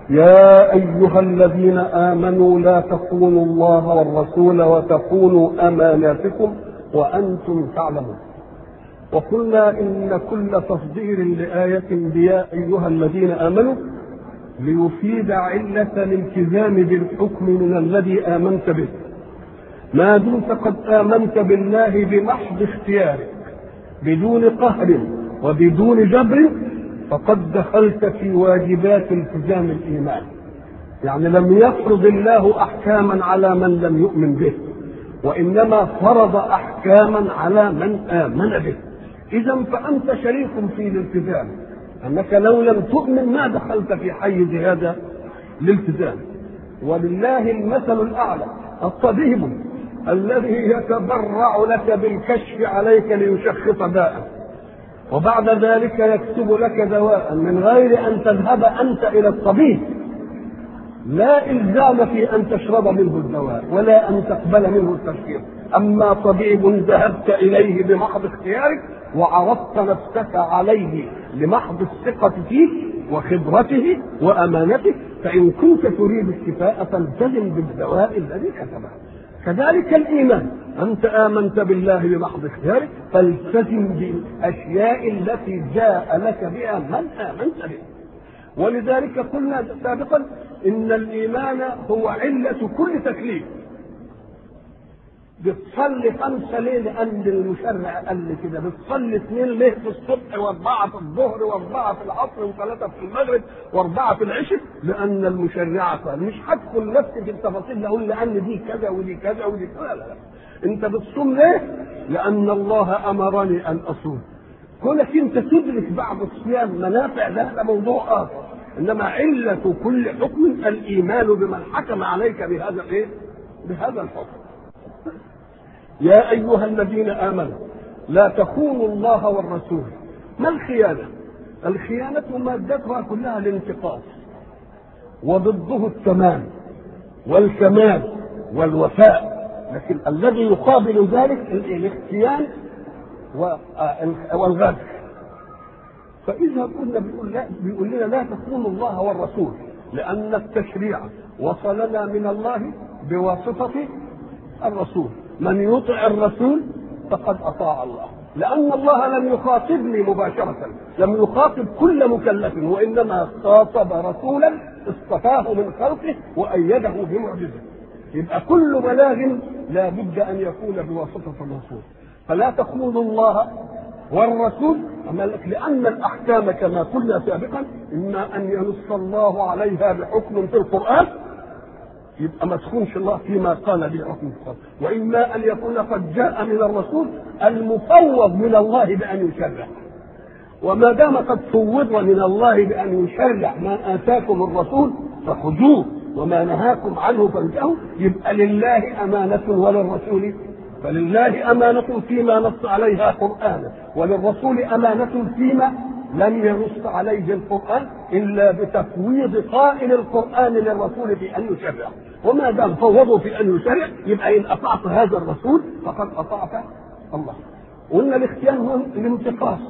يا أيها الذين آمنوا لا تخونوا الله والرسول وتخونوا أماناتكم وأنتم تعلمون وقلنا إن كل تصدير لآية بيا أيها الذين آمنوا ليفيد علة الالتزام بالحكم من الذي آمنت به ما دمت قد آمنت بالله بمحض اختيارك بدون قهر وبدون جبر فقد دخلت في واجبات التزام الإيمان يعني لم يفرض الله أحكاما على من لم يؤمن به وإنما فرض أحكاما على من آمن به إذا فأنت شريك في الالتزام أنك لو لم تؤمن ما دخلت في حيز هذا الالتزام ولله المثل الأعلى الطبيب الذي يتبرع لك بالكشف عليك ليشخص داءك وبعد ذلك يكتب لك دواء من غير ان تذهب انت الى الطبيب لا الزام في ان تشرب منه الدواء ولا ان تقبل منه التشخيص اما طبيب ذهبت اليه بمحض اختيارك وعرضت نفسك عليه لمحض الثقه فيه وخبرته وامانته فان كنت تريد الشفاء فالتزم بالدواء الذي كتبه كذلك الايمان انت امنت بالله بمحض اختيارك فالتزم بالاشياء التي جاء لك بها من امنت به ولذلك قلنا سابقا ان الايمان هو عله كل تكليف بتصلي خمسة ليه لأن المشرع قال لي كده بتصلي اثنين ليه في الصبح وأربعة في الظهر وأربعة في العصر وثلاثة في المغرب وأربعة في العشاء لأن المشرع قال مش هدخل نفسي في التفاصيل أقول لأن دي كذا ودي كذا ودي كذا لا لا أنت بتصوم ليه؟ لأن الله أمرني أن أصوم كونك أنت تدرك بعد الصيام منافع ده ده موضوع آخر إنما علة كل حكم الإيمان بمن حكم عليك بهذا الإيه؟ بهذا الحكم يا أيها الذين آمنوا لا تخونوا الله والرسول ما الخيانة الخيانة مادتها كلها الانتقاص وضده التمام والكمال والوفاء لكن الذي يقابل ذلك الاختيان والغدر فإذا كنا بيقول, لا بيقول لنا لا تخونوا الله والرسول لأن التشريع وصلنا من الله بواسطة الرسول من يطع الرسول فقد اطاع الله لان الله لم يخاطبني مباشره لم يخاطب كل مكلف وانما خاطب رسولا اصطفاه من خلقه وايده بمعجزه يبقى كل بلاغ لا بد ان يكون بواسطه الرسول فلا تخونوا الله والرسول لان الاحكام كما قلنا سابقا اما ان ينص الله عليها بحكم في القران يبقى ما تخونش الله فيما قال به حكم القرآن وإما أن يكون قد جاء من الرسول المفوض من الله بأن يشرع وما دام قد فوض من الله بأن يشرع ما آتاكم الرسول فخذوه وما نهاكم عنه فانتهوا يبقى لله أمانة وللرسول فلله أمانة فيما نص عليها قرآنا وللرسول أمانة فيما لم ينص عليه القرآن إلا بتفويض قائل القرآن للرسول في أن يشرع وما دام فوضوا في أن يشرع يبقى إن أطعت هذا الرسول فقد أطعت الله قلنا الاختيان هو الانتقاص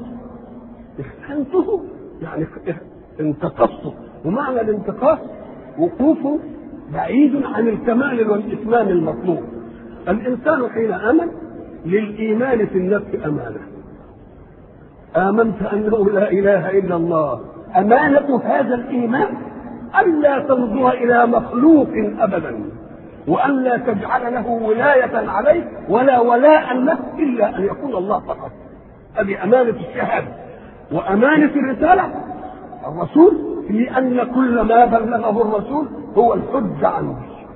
اختنته يعني انتقصته ومعنى الانتقاص وقوفه بعيد عن الكمال والإتمام المطلوب الإنسان حين آمن للإيمان في النفس أمانة آمنت أنه لا إله إلا الله أمانة هذا الإيمان ألا تنظر إلى مخلوق أبدا وألا تجعل له ولاية عليك ولا ولاء له إلا أن يكون الله فقط هذه أمانة الشهادة وأمانة الرسالة الرسول في أن كل ما بلغه الرسول هو الحجة عنه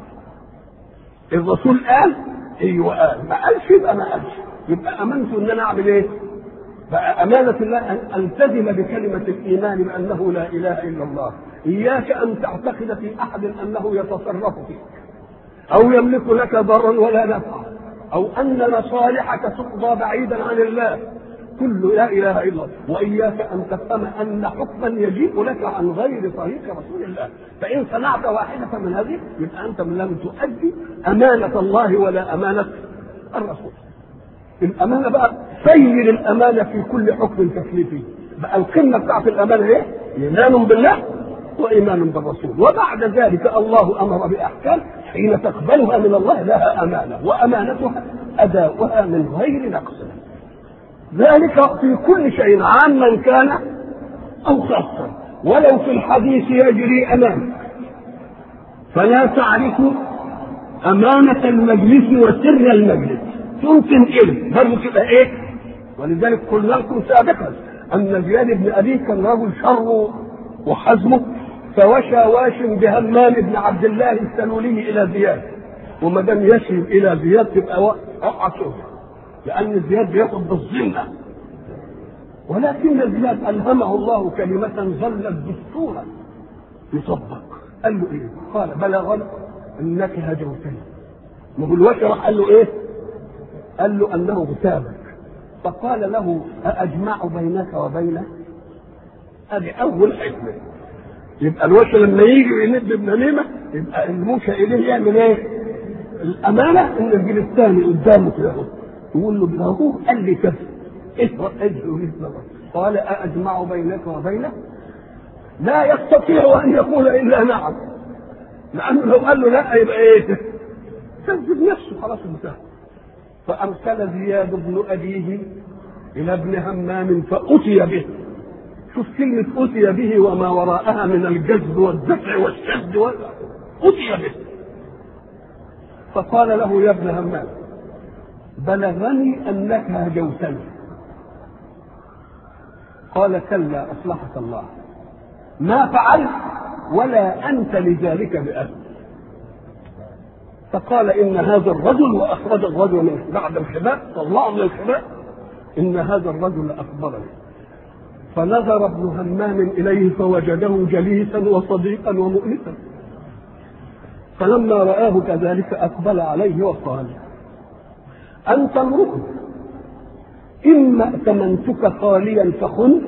الرسول قال ايوه قال ما قالش يبقى ما قالش يبقى امنت ان انا اعمل ايه؟ بقى أمانة الله أن ألتزم بكلمة الإيمان بأنه لا إله إلا الله إياك أن تعتقد في أحد أنه يتصرف فيك أو يملك لك ضرا ولا نفعا أو أن مصالحك تقضى بعيدا عن الله كل لا اله الا الله واياك ان تفهم ان حكما يجيء لك عن غير طريق رسول الله فان صنعت واحده من هذه يبقى انت لم تؤدي امانه الله ولا امانه الرسول الامانه بقى سير الامانه في كل حكم تكليفي بقى القمه بتاعت الامانه ايه؟ ايمان بالله وإيمان بالرسول وبعد ذلك الله أمر بأحكام حين تقبلها من الله لها أمانة وأمانتها أداؤها من غير نقص ذلك في كل شيء عاما كان أو خاصا ولو في الحديث يجري أمامك فلا تعرف أمانة المجلس وسر المجلس يمكن إيه برضه تبقى إيه ولذلك قلنا لكم سابقا أن زياد بن أبي كان رجل شر وحزمه فوشى واش بهمام بن عبد الله السلولي إلى زياد وما دام يشرب إلى زياد تبقى وقع لأن زياد بياخد بالذمة ولكن زياد ألهمه الله كلمة ظلت دستورا يطبق قال له إيه؟ قال بلغنا أنك هجوتني ما هو الوشي راح قال له إيه؟ قال له أنه اغتابك فقال له أأجمع بينك وبينه؟ هذه أول حكمة يبقى الوشي لما يجي يند بنميمة يبقى الموشى إليه يعمل إيه؟ الأمانة إن الجيل الثاني قدامه كده يقول له ده هو قال لي كذا اقرا اجري قال أأجمع بينك وبينه؟ لا يستطيع أن يقول إلا نعم لأنه لو قال له لا يبقى إيه؟ كذب نفسه خلاص انتهى فأرسل زياد بن أبيه إلى ابن همام فأتي به شوف كلمة أتي به وما وراءها من الجذب والدفع والشد وال... أتي به فقال له يا ابن همام بلغني أنك هجوتني قال كلا أصلحك الله ما فعلت ولا أنت لذلك بأهل فقال إن هذا الرجل وأخرج الرجل من بعد الحباب طلعه من الحباب إن هذا الرجل أخبرني فنظر ابن همام إليه فوجده جليسا وصديقا ومؤنسا فلما رآه كذلك أقبل عليه وقال أنت امرؤ إما ائتمنتك خاليا فخنت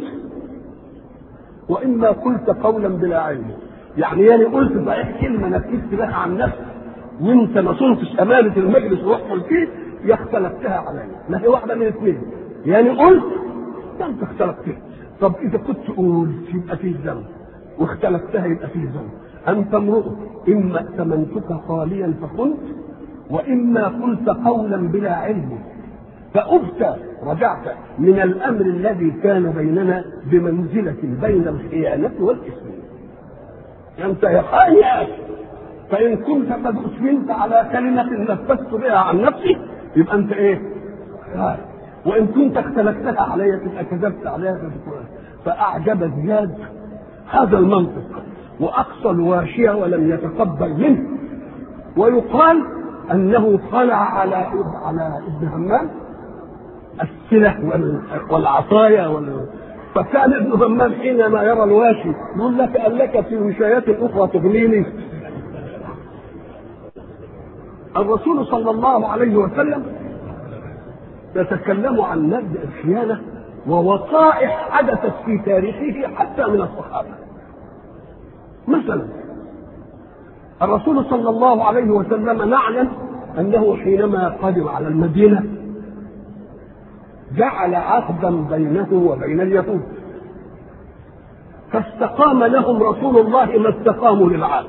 وإما قلت قولا بلا علم يعني يعني قلت صحيح كلمة نفذت بها عن نفسك وانت ما صنتش امانه المجلس ورحت فيه يا اختلفتها عليا ما هي واحده من اثنين يعني قلت يا انت اختلفتها طب اذا كنت قلت يبقى فيه ذنب واختلفتها يبقى فيه ذنب انت امرؤ اما ائتمنتك خاليا فكنت واما قلت قولا بلا علم فأبت رجعت من الامر الذي كان بيننا بمنزله بين الخيانه والاثم انت يا خائن يا أخي فإن كنت قد أسلمت على كلمة نفذت بها عن نفسي يبقى أنت إيه؟ خائن وإن كنت اختلفتها علي تبقى كذبت عليها فأعجب زياد هذا المنطق وأقصى الواشية ولم يتقبل منه ويقال أنه خلع على على ابن همام السلح والعصايا وال... فكان ابن همام حينما يرى الواشي يقول لك أن لك في وشايات أخرى تغنيني الرسول صلى الله عليه وسلم يتكلم عن مبدا الخيانه ووقائع حدثت في تاريخه حتى من الصحابه مثلا الرسول صلى الله عليه وسلم نعلم انه حينما قدم على المدينه جعل عهدا بينه وبين اليهود فاستقام لهم رسول الله ما استقاموا للعهد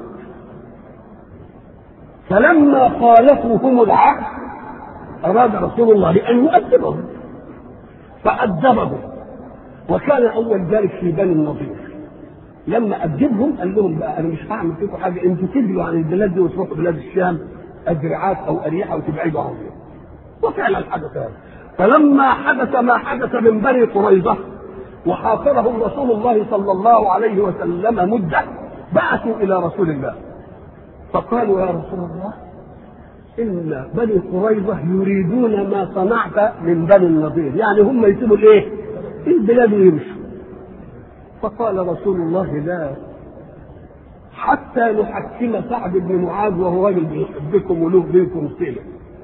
فلما خالفوا هم العهد أراد رسول الله أن يؤدبهم فأدبهم وكان أول ذلك في بني النضير لما أدبهم قال لهم بقى أنا مش هعمل فيكم حاجة أنتوا تجروا عن البلاد دي وتروحوا بلاد الشام أدرعات أو أريحة وتبعدوا عنهم وفعلا حدث هذا فلما حدث ما حدث من بني قريظة وحاصرهم رسول الله صلى الله عليه وسلم مدة بعثوا إلى رسول الله فقالوا يا رسول الله إن بني قريظة يريدون ما صنعت من بني النضير يعني هم يسيبوا الإيه؟ البلاد ويمشوا فقال رسول الله لا حتى نحكم سعد بن معاذ وهو راجل بيحبكم وله بينكم صله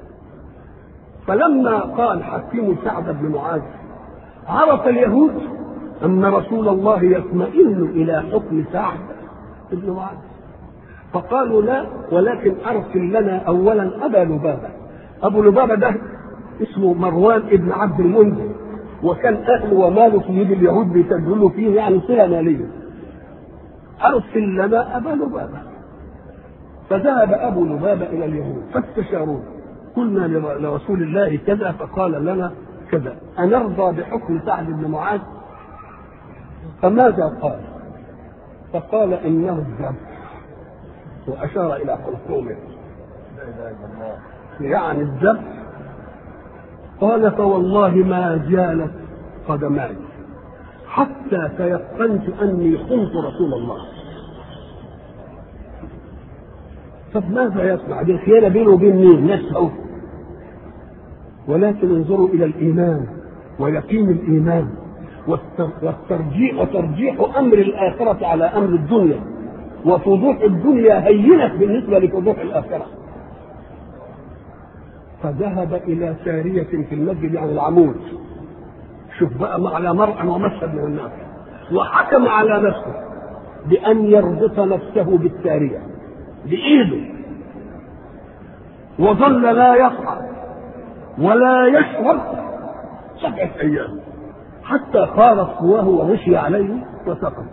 فلما قال حكموا سعد بن معاذ عرف اليهود ان رسول الله يطمئن الى حكم سعد بن معاذ فقالوا لا ولكن ارسل لنا اولا ابا لبابه ابو لبابه ده اسمه مروان ابن عبد المنذر وكان اهله وماله في يد اليهود بيسجلوا فيه يعني صله ماليه ارسل لنا ابا لبابه فذهب ابو لبابه الى اليهود فاستشاروه قلنا لرسول الله كذا فقال لنا كذا أنرضى بحكم سعد بن معاذ فماذا قال فقال إنه الذبح وأشار إلى خلقومه يعني الذبح قال فوالله ما زالت قدماي حتى تيقنت أني خنت رسول الله طب ماذا يصنع دي الخيانة بينه وبين مين نفسه ولكن انظروا الى الايمان ويقين الايمان والترجيح وترجيح امر الاخره على امر الدنيا وفضوح الدنيا هينه بالنسبه لفضوح الاخره فذهب الى ساريه في المسجد عن العمود شوف بقى على مرأى ومشهد من الناس وحكم على نفسه بأن يربط نفسه بالسارية بإيده وظل لا يصعد ولا يشرب سبعة أيام حتى خالت قواه وغشي عليه وسقط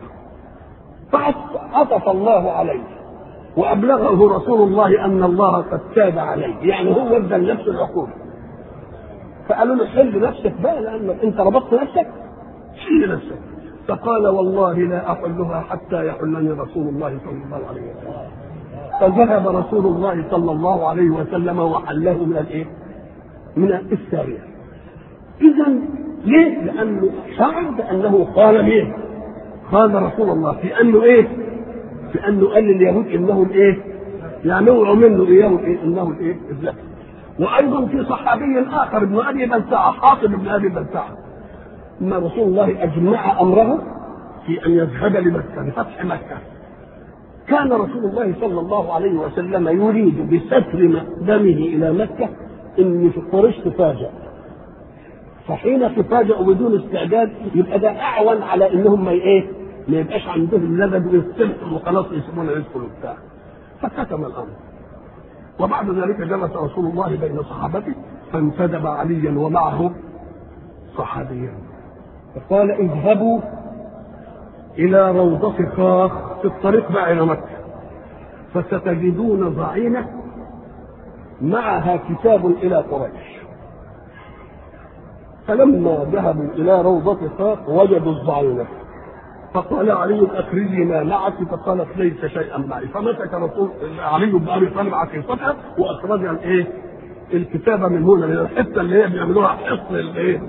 فعطف الله عليه وأبلغه رسول الله أن الله قد تاب عليه يعني هو ادى لنفس العقوبة فقالوا له حل نفسك بقى لأن أنت ربطت نفسك حل نفسك فقال والله لا أحلها حتى يحلني رسول الله صلى الله عليه وسلم فذهب رسول الله صلى الله عليه وسلم وحله من الايه؟ من السارية إذا ليه؟ لأنه شعر بأنه قال مين؟ قال رسول الله في أنه إيه؟ في أنه قال لليهود إنهم إيه؟ يعملوا منه إياه إيه؟ إنه الإيه؟ الذكر وأيضا في صحابي آخر ابن أبي بلتعة حاطب ابن أبي بلتعة أما رسول الله أجمع أمره في أن يذهب لمكة لفتح مكة كان رسول الله صلى الله عليه وسلم يريد بستر دمه إلى مكة ان في قريش تفاجأ فحين تفاجأوا بدون استعداد يبقى ده اعون على انهم ما ايه ما يبقاش عندهم لبد ويستمحوا وخلاص يسيبونا يدخلوا بتاع فكتم الامر وبعد ذلك جلس رسول الله بين صحابته فانتدب عليا ومعه صحابيا فقال اذهبوا الى روضة خاخ في الطريق بقى الى مكة فستجدون ضعينة معها كتاب إلى قريش فلما ذهبوا إلى روضة خاخ وجدوا الضعينة فقال علي أخرجي ما معك فقالت ليس شيئا معي فمسك رسول علي بن أبي طالب عقيقتها وأخرج الإيه؟ الكتابة من هنا من الحتة اللي هي بيعملوها حصن الإيه؟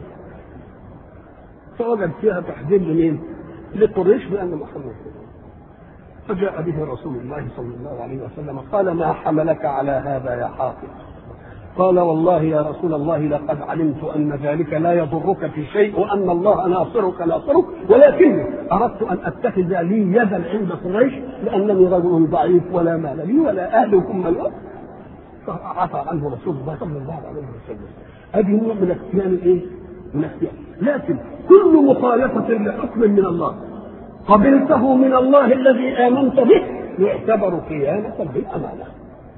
فوجد فيها تحذير لمين؟ لقريش بأن محمد فجاء به رسول الله صلى الله عليه وسلم قال ما حملك على هذا يا حافظ قال والله يا رسول الله لقد علمت ان ذلك لا يضرك في شيء وان الله ناصرك ناصرك ولكني اردت ان اتخذ لي يدا عند قريش لانني رجل ضعيف ولا مال لي ولا اهل ثم الارض فعفى عنه رسول الله صلى الله عليه وسلم هذه نوع من اختيان الايه؟ من اختيان لكن كل مخالفه لحكم من الله قبلته من الله الذي آمنت به يعتبر خيانة بالأمانة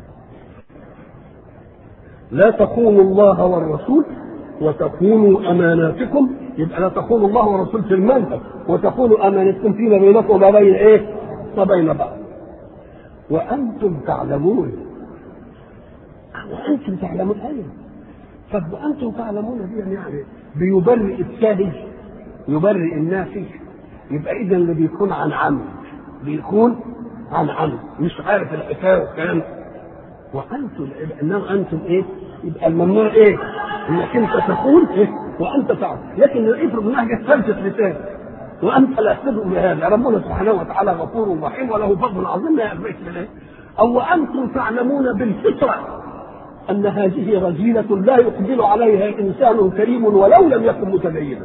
لا تخونوا الله والرسول وتخونوا أماناتكم يبقى لا تخونوا الله والرسول في المنهج وتخونوا أمانتكم فيما بينكم وما بين إيه؟ وبين بعض وأنتم تعلمون وأنتم تعلمون أيوه طب وأنتم تعلمون دي يعني بيبرئ الساهج يبرئ النافذ يبقى اذا اللي بيكون عن عمد بيكون عن عمد مش عارف الحكايه والكلام وانتم انما انتم ايه؟ يبقى الممنوع ايه؟ انك انت تقول ايه؟ وانت تعلم لكن افرض انها جت فلسفه لسان وانت لا تدعو بهذا ربنا سبحانه وتعالى غفور رحيم وله فضل عظيم لا يأبيك بالايه؟ او وانتم تعلمون بالفطره ان هذه رذيله لا يقبل عليها انسان كريم ولو لم يكن متدينا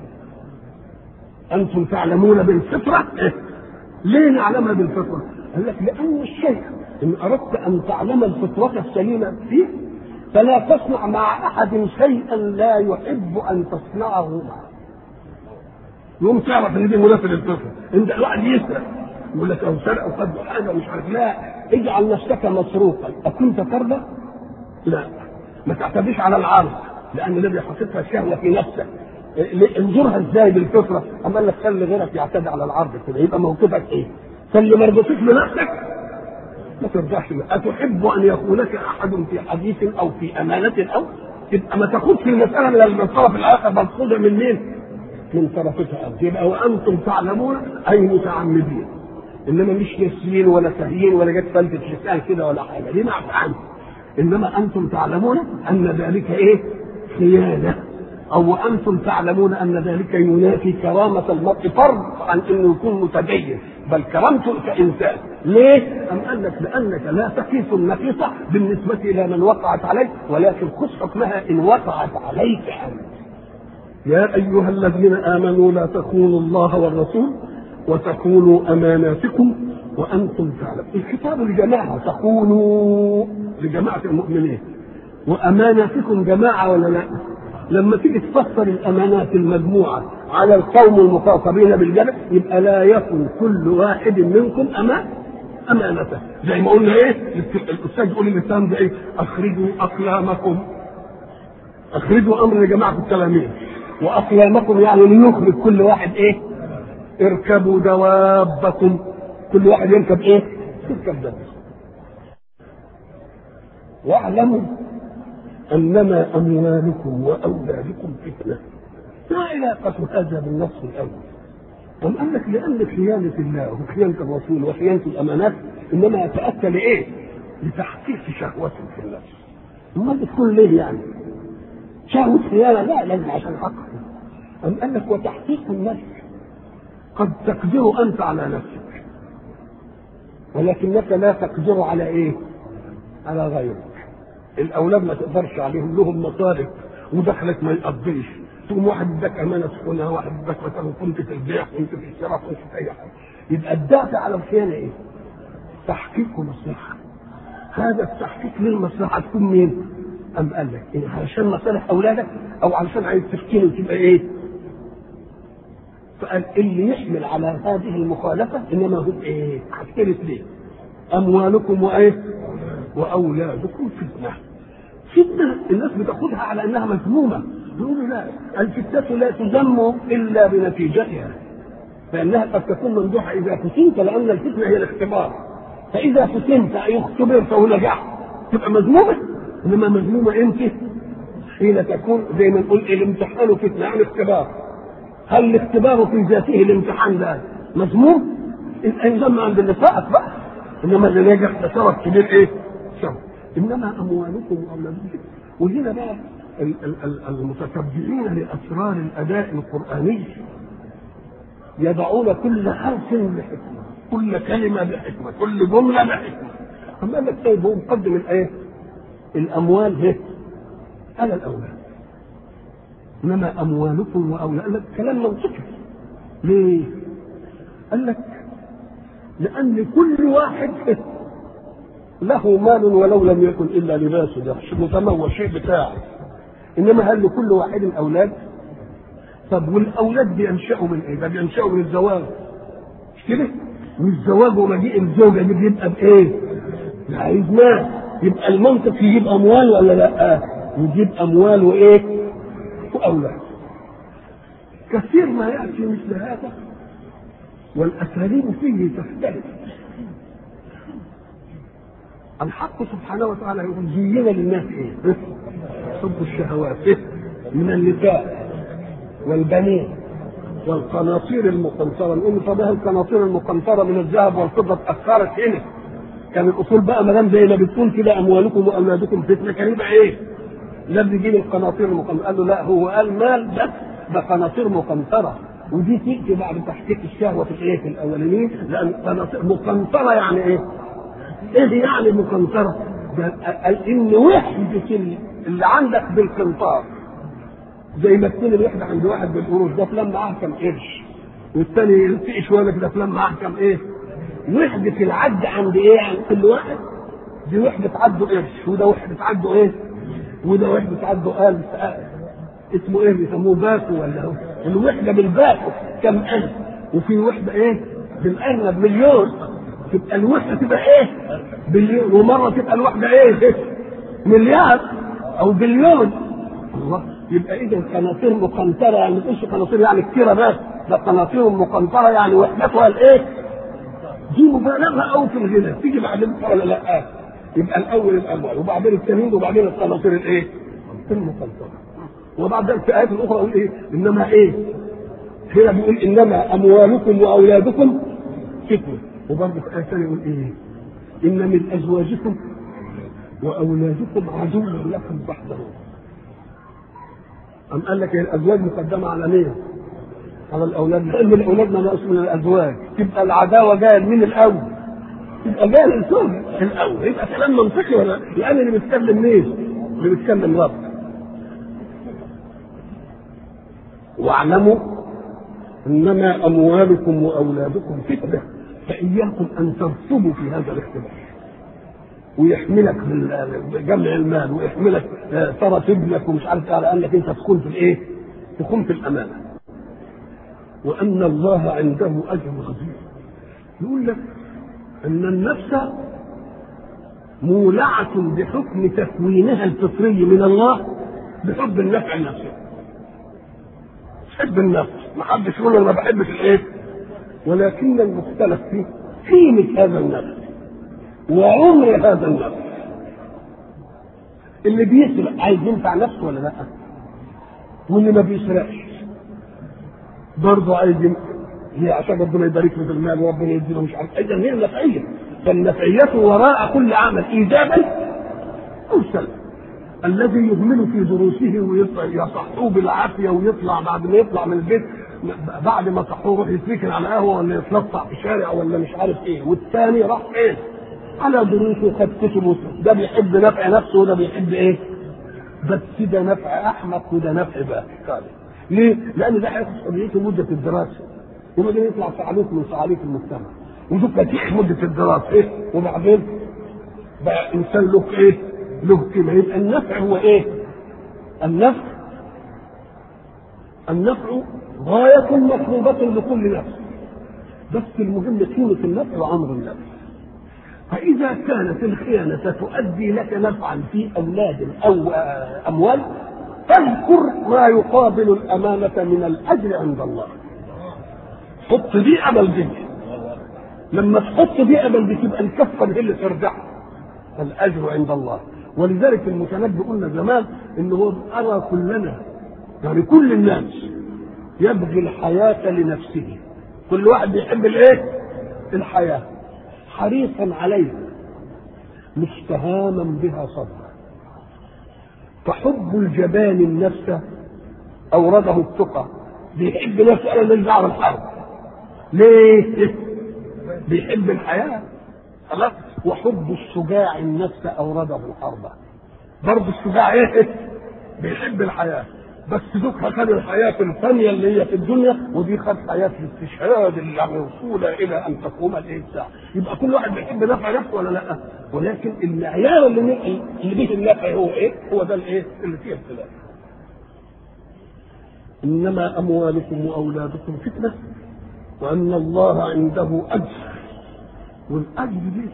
انتم تعلمون بالفطره إيه؟ ليه نعلمها بالفطره؟ قال لك لان الشيء ان اردت ان تعلم الفطره السليمه فيه فلا تصنع مع احد شيئا لا يحب ان تصنعه معه. يوم تعرف ان دي منافق للفطره، انت الواحد يسرق يقول لك او سرق او خد حاجه مش عارف لا اجعل نفسك مسروقا، اكنت ترضى؟ لا ما تعتديش على العرض لان الذي حقيقها شهوه في نفسك انظرها ازاي بالفطره اما لك خلي غيرك يعتدي على العرض كده يبقى موقفك ايه؟ فاللي ما رضيتوش بنفسك ما ترجعش له أتحب أن يخونك أحد في حديث أو في أمانة أو تبقى ما تاخدش المسألة من الطرف الآخر بل خدها من مين؟ من طرفتها أنت يبقى وأنتم تعلمون أي متعمدين إنما مش ناسيين ولا ساهيين ولا جت فلتة لسان كده ولا حاجة دي نعرف عنه إنما أنتم تعلمون أن ذلك إيه؟ خيانة أو أنتم تعلمون أن ذلك ينافي كرامة المرء فرض عن أنه يكون متدين بل كرامته كإنسان ليه؟ أم قال لك لأنك لا تقيس النقيصة بالنسبة إلى من وقعت عليك ولكن خذ حكمها إن وقعت عليك أنت يا أيها الذين آمنوا لا تخونوا الله والرسول وتخونوا أماناتكم وأنتم تعلمون الكتاب لجماعة تخونوا لجماعة المؤمنين وأماناتكم جماعة ولا لا؟ لما تيجي تفسر الامانات المجموعه على القوم المخاطبين بالجنة يبقى لا يكن كل واحد منكم امان امانته زي ما قلنا ايه الاستاذ يقول للانسان ده ايه اخرجوا اقلامكم اخرجوا امر يا جماعه التلاميذ واقلامكم يعني لنخرج كل واحد ايه اركبوا دوابكم كل واحد يركب ايه يركب دابه واعلموا انما اموالكم واولادكم فتنه ما علاقه هذا بالنص الاول أم قال لك لأن خيانة الله وخيانة الرسول وخيانة الأمانات إنما يتأتى لإيه؟ لتحقيق شهوة في النفس. أمال بتكون ليه يعني؟ شهوة خيانة لا لازم عشان حقك. أم قال لك وتحقيق النفس قد تقدر أنت على نفسك ولكنك لا تقدر على إيه؟ على غيرك. الاولاد ما تقدرش عليهم لهم مصارف ودخلك ما يقضيش تقوم واحد اداك امانه تكونها واحد اداك مثلا كنت في البيع كنت في الشراء كنت في اي حاجه يبقى الدافع على الخيانه ايه؟ تحقيق مصلحه هذا التحقيق للمصلحه تكون مين؟ أم قال لك إيه علشان مصالح أولادك أو علشان عايز تفتني وتبقى إيه؟ فقال اللي يحمل على هذه المخالفة إنما هم إيه؟ حاجتين اثنين أموالكم وإيه؟ واولادكم فتنه فتنه الناس بتاخذها على انها مذمومه يقولوا لا الفتنه لا تذم الا بنتيجتها فانها قد تكون ممدوحه اذا فتنت لان الفتنه هي الاختبار فاذا فتنت اي اختبرت ونجحت تبقى مذمومه انما مذمومه امتى؟ حين تكون زي ما نقول الامتحان فتنه يعني اختبار هل الاختبار في ذاته الامتحان ده مذموم؟ الانسان عند النساء بقى انما اللي نجح ده شرف كبير ايه؟ شر انما اموالكم واولادكم وهنا بقى المتتبعين لاسرار الاداء القراني يضعون كل حرف بحكمه كل كلمه بحكمه كل جمله بحكمه اما قال لك طيب هو مقدم الايه؟ الاموال هي على الاولاد انما اموالكم واولادكم كلام منطقي ليه؟ قال لك لان كل واحد له مال ولو لم يكن الا لباسه ده متمول شيء بتاعه انما هل لكل واحد اولاد؟ طب والاولاد بينشأوا من ايه؟ ده بينشأوا من الزواج مش كده؟ والزواج ومجيء الزوجه دي بيبقى بايه؟ عايز مال يبقى المنطق يجيب اموال ولا لا؟ يجيب اموال وايه؟ واولاد كثير ما ياتي مثل هذا والاساليب فيه تختلف الحق سبحانه وتعالى يقول زين للناس ايه؟ حب الشهوات إيه؟ من النساء والبنين والقناطير المقنطرة نقول طب القناطير المقنطرة من الذهب والفضة اتأخرت هنا كان الأصول بقى ما دام زي ما بتكون كده أموالكم وأولادكم فتنة كان يبقى إيه؟ لا بيجيب القناطير المقنطرة قال له لا هو قال مال بس ده قناطير مقنطرة ودي تأتي بعد تحقيق الشهوة في الإيه؟ في الأولانيين لأن قناطير مقنطرة يعني إيه؟ ايه يعني مقنطرة؟ ده ان وحدة اللي عندك بالقنطار زي ما تكون الوحدة عند واحد بالقروش ده فلان معاه كم قرش والثاني يلتقي شوية كده فلان معاه كم ايه؟ وحدة العد عند ايه؟ عند كل واحد دي وحدة عده قرش وده وحدة عده ايه؟ وده وحدة عده ألف اسمه ايه بيسموه باكو ولا هو الوحدة بالباكو كم ألف وفي وحدة ايه؟ بالأرنب مليون تبقى الوحده تبقى ايه؟ بليون ومره تبقى الوحده ايه؟ مليار او بليون الله يبقى اذا قناطير مقنطره يعني مش قناطير يعني كتيره بس ده قناطير مقنطره يعني وحدتها الايه؟ دي مبالغه او في الغنى تيجي بعدين ولا لا يبقى الاول الاموال وبعدين التمييز وبعدين القناطير الايه؟ المقنطره وبعد ذلك في الايات الاخرى يقول ايه؟ انما ايه؟ هنا بيقول انما اموالكم واولادكم فتنه وبرضه في ايه ثانيه يقول ايه؟ ان من ازواجكم واولادكم عدو لكم فاحذروه أم قال لك الازواج مقدمه على مين؟ على الاولاد لان الاولاد ما ناقص من الازواج تبقى العداوه جايه من الاول يبقى جايه الانسان الاول يبقى كلام منطقي ولا لان اللي بيتكلم مين؟ اللي بيتكلم رب واعلموا انما اموالكم واولادكم فتنه فاياكم ان ترسبوا في هذا الاختلاف ويحملك جمع المال ويحملك ترى ابنك ومش عارف على انك انت تكون في الايه؟ تكون في الامانه. وان الله عنده اجر عظيم. يقول لك ان النفس مولعة بحكم تكوينها الفطري من الله بحب النفع النفسي. تحب النفس، ما حدش يقول انا ما بحبش الايه؟ ولكن المختلف فيه قيمة هذا النفس. وعمر هذا النفس اللي بيسرق عايز ينفع نفسه ولا لا واللي ما بيسرقش برضه عايز ينفع هي عشان ربنا يبارك له في المال وربنا يديله مش عارف اذا هي النفعيه فالنفعيه وراء كل عمل ايجابا او سلبا الذي يهمل في دروسه ويصحوه بالعافيه ويطلع بعد ما يطلع من البيت بعد ما صحوه يروح يتركن على قهوه ولا يتلطع في شارع ولا مش عارف ايه والثاني راح فين؟ على دروسه خد كتب ده بيحب نفع نفسه وده بيحب ايه؟ بس ده نفع احمق وده نفع باهي ليه؟ لان ده هياخد حريته مده الدراسه وبعدين يطلع صعاليك من صعاليك المجتمع وده تيجي مده الدراسه ايه؟ وبعدين بقى انسان له ايه؟ له قيمه يبقى النفع هو ايه؟ النفع النفع غاية مطلوبة لكل نفس بس المهم قيمة النفع وأمر النفس فإذا كانت الخيانة تؤدي لك نفعا في أولاد أو أموال فاذكر ما يقابل الأمانة من الأجر عند الله حط دي أمل دي لما تحط دي أمل دي تبقى الكفة هي اللي ترجع الأجر عند الله ولذلك المتنبي قلنا زمان إن هو أرى كلنا يعني كل الناس يبغي الحياة لنفسه كل واحد بيحب الايه؟ الحياة حريصا عليها مستهاما بها صدرا فحب الجبان النفس اورده التقى بيحب نفسه انا ماليش دعوه بالحرب ليه؟ بيحب الحياه خلاص وحب الشجاع النفس اورده الحرب برضه الشجاع ايه؟ بيحب الحياه بس دوك خد الحياة الفانية اللي هي في الدنيا ودي خد حياة الاستشهاد اللي موصولة إلى أن تقوم الإنسان يبقى كل واحد بيحب نفع نفسه ولا لا؟ ولكن المعيار اللي اللي به النفع هو إيه؟ هو ده الإيه؟ اللي فيه اختلاف. إنما أموالكم وأولادكم فتنة وأن الله عنده أجر والأجر دي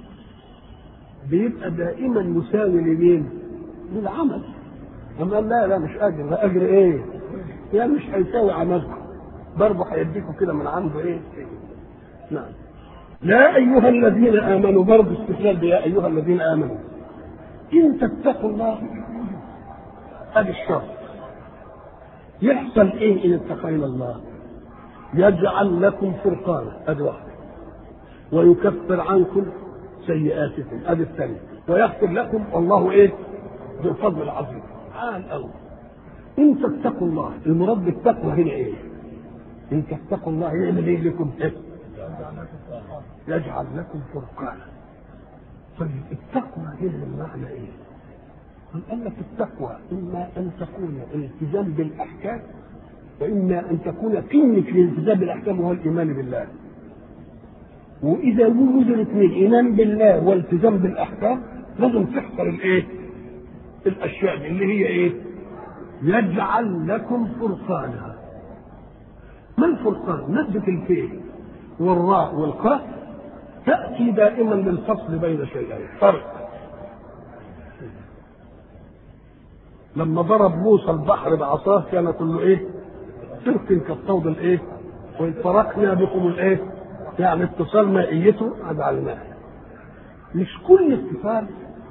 بيبقى دائما مساوي لمين؟ للعمل أما قال لا لا مش أجر ده أجر إيه؟ يعني مش هيساوي عملكم برضه هيديكم كده من عنده إيه؟ نعم يا أيها الذين آمنوا برضه استثناء يا أيها الذين آمنوا إن تتقوا الله أدي الشر يحصل إيه إن اتقينا الله؟ يجعل لكم فرقانا أدي واحدة ويكفر عنكم سيئاتكم أدي الثانية ويغفر لكم والله إيه؟ ذو الفضل العظيم تعال أول إن تتقوا الله المراد بالتقوى هنا إيه؟ إن تتقوا الله يعمل إيه لكم؟ إيه؟ يجعل لكم فرقانا طيب التقوى هنا المعنى إيه؟ قال لك التقوى إما أن تكون الالتزام بالأحكام وإما أن تكون قمة الالتزام بالأحكام وهو الإيمان بالله وإذا وجد الاثنين إيمان بالله والتزام بالأحكام لازم تحصل الإيه؟ الاشياء دي اللي هي ايه؟ يجعل لكم فرقانا. ما الفرقان؟ مادة الفيل والراء والقاف تأتي دائما للفصل بين شيئين، فرق. لما ضرب موسى البحر بعصاه كان كله ايه؟ فرق كالطود الايه؟ وإذ فرقنا بكم الايه؟ يعني اتصال مائيته أجعلناه مش كل اتصال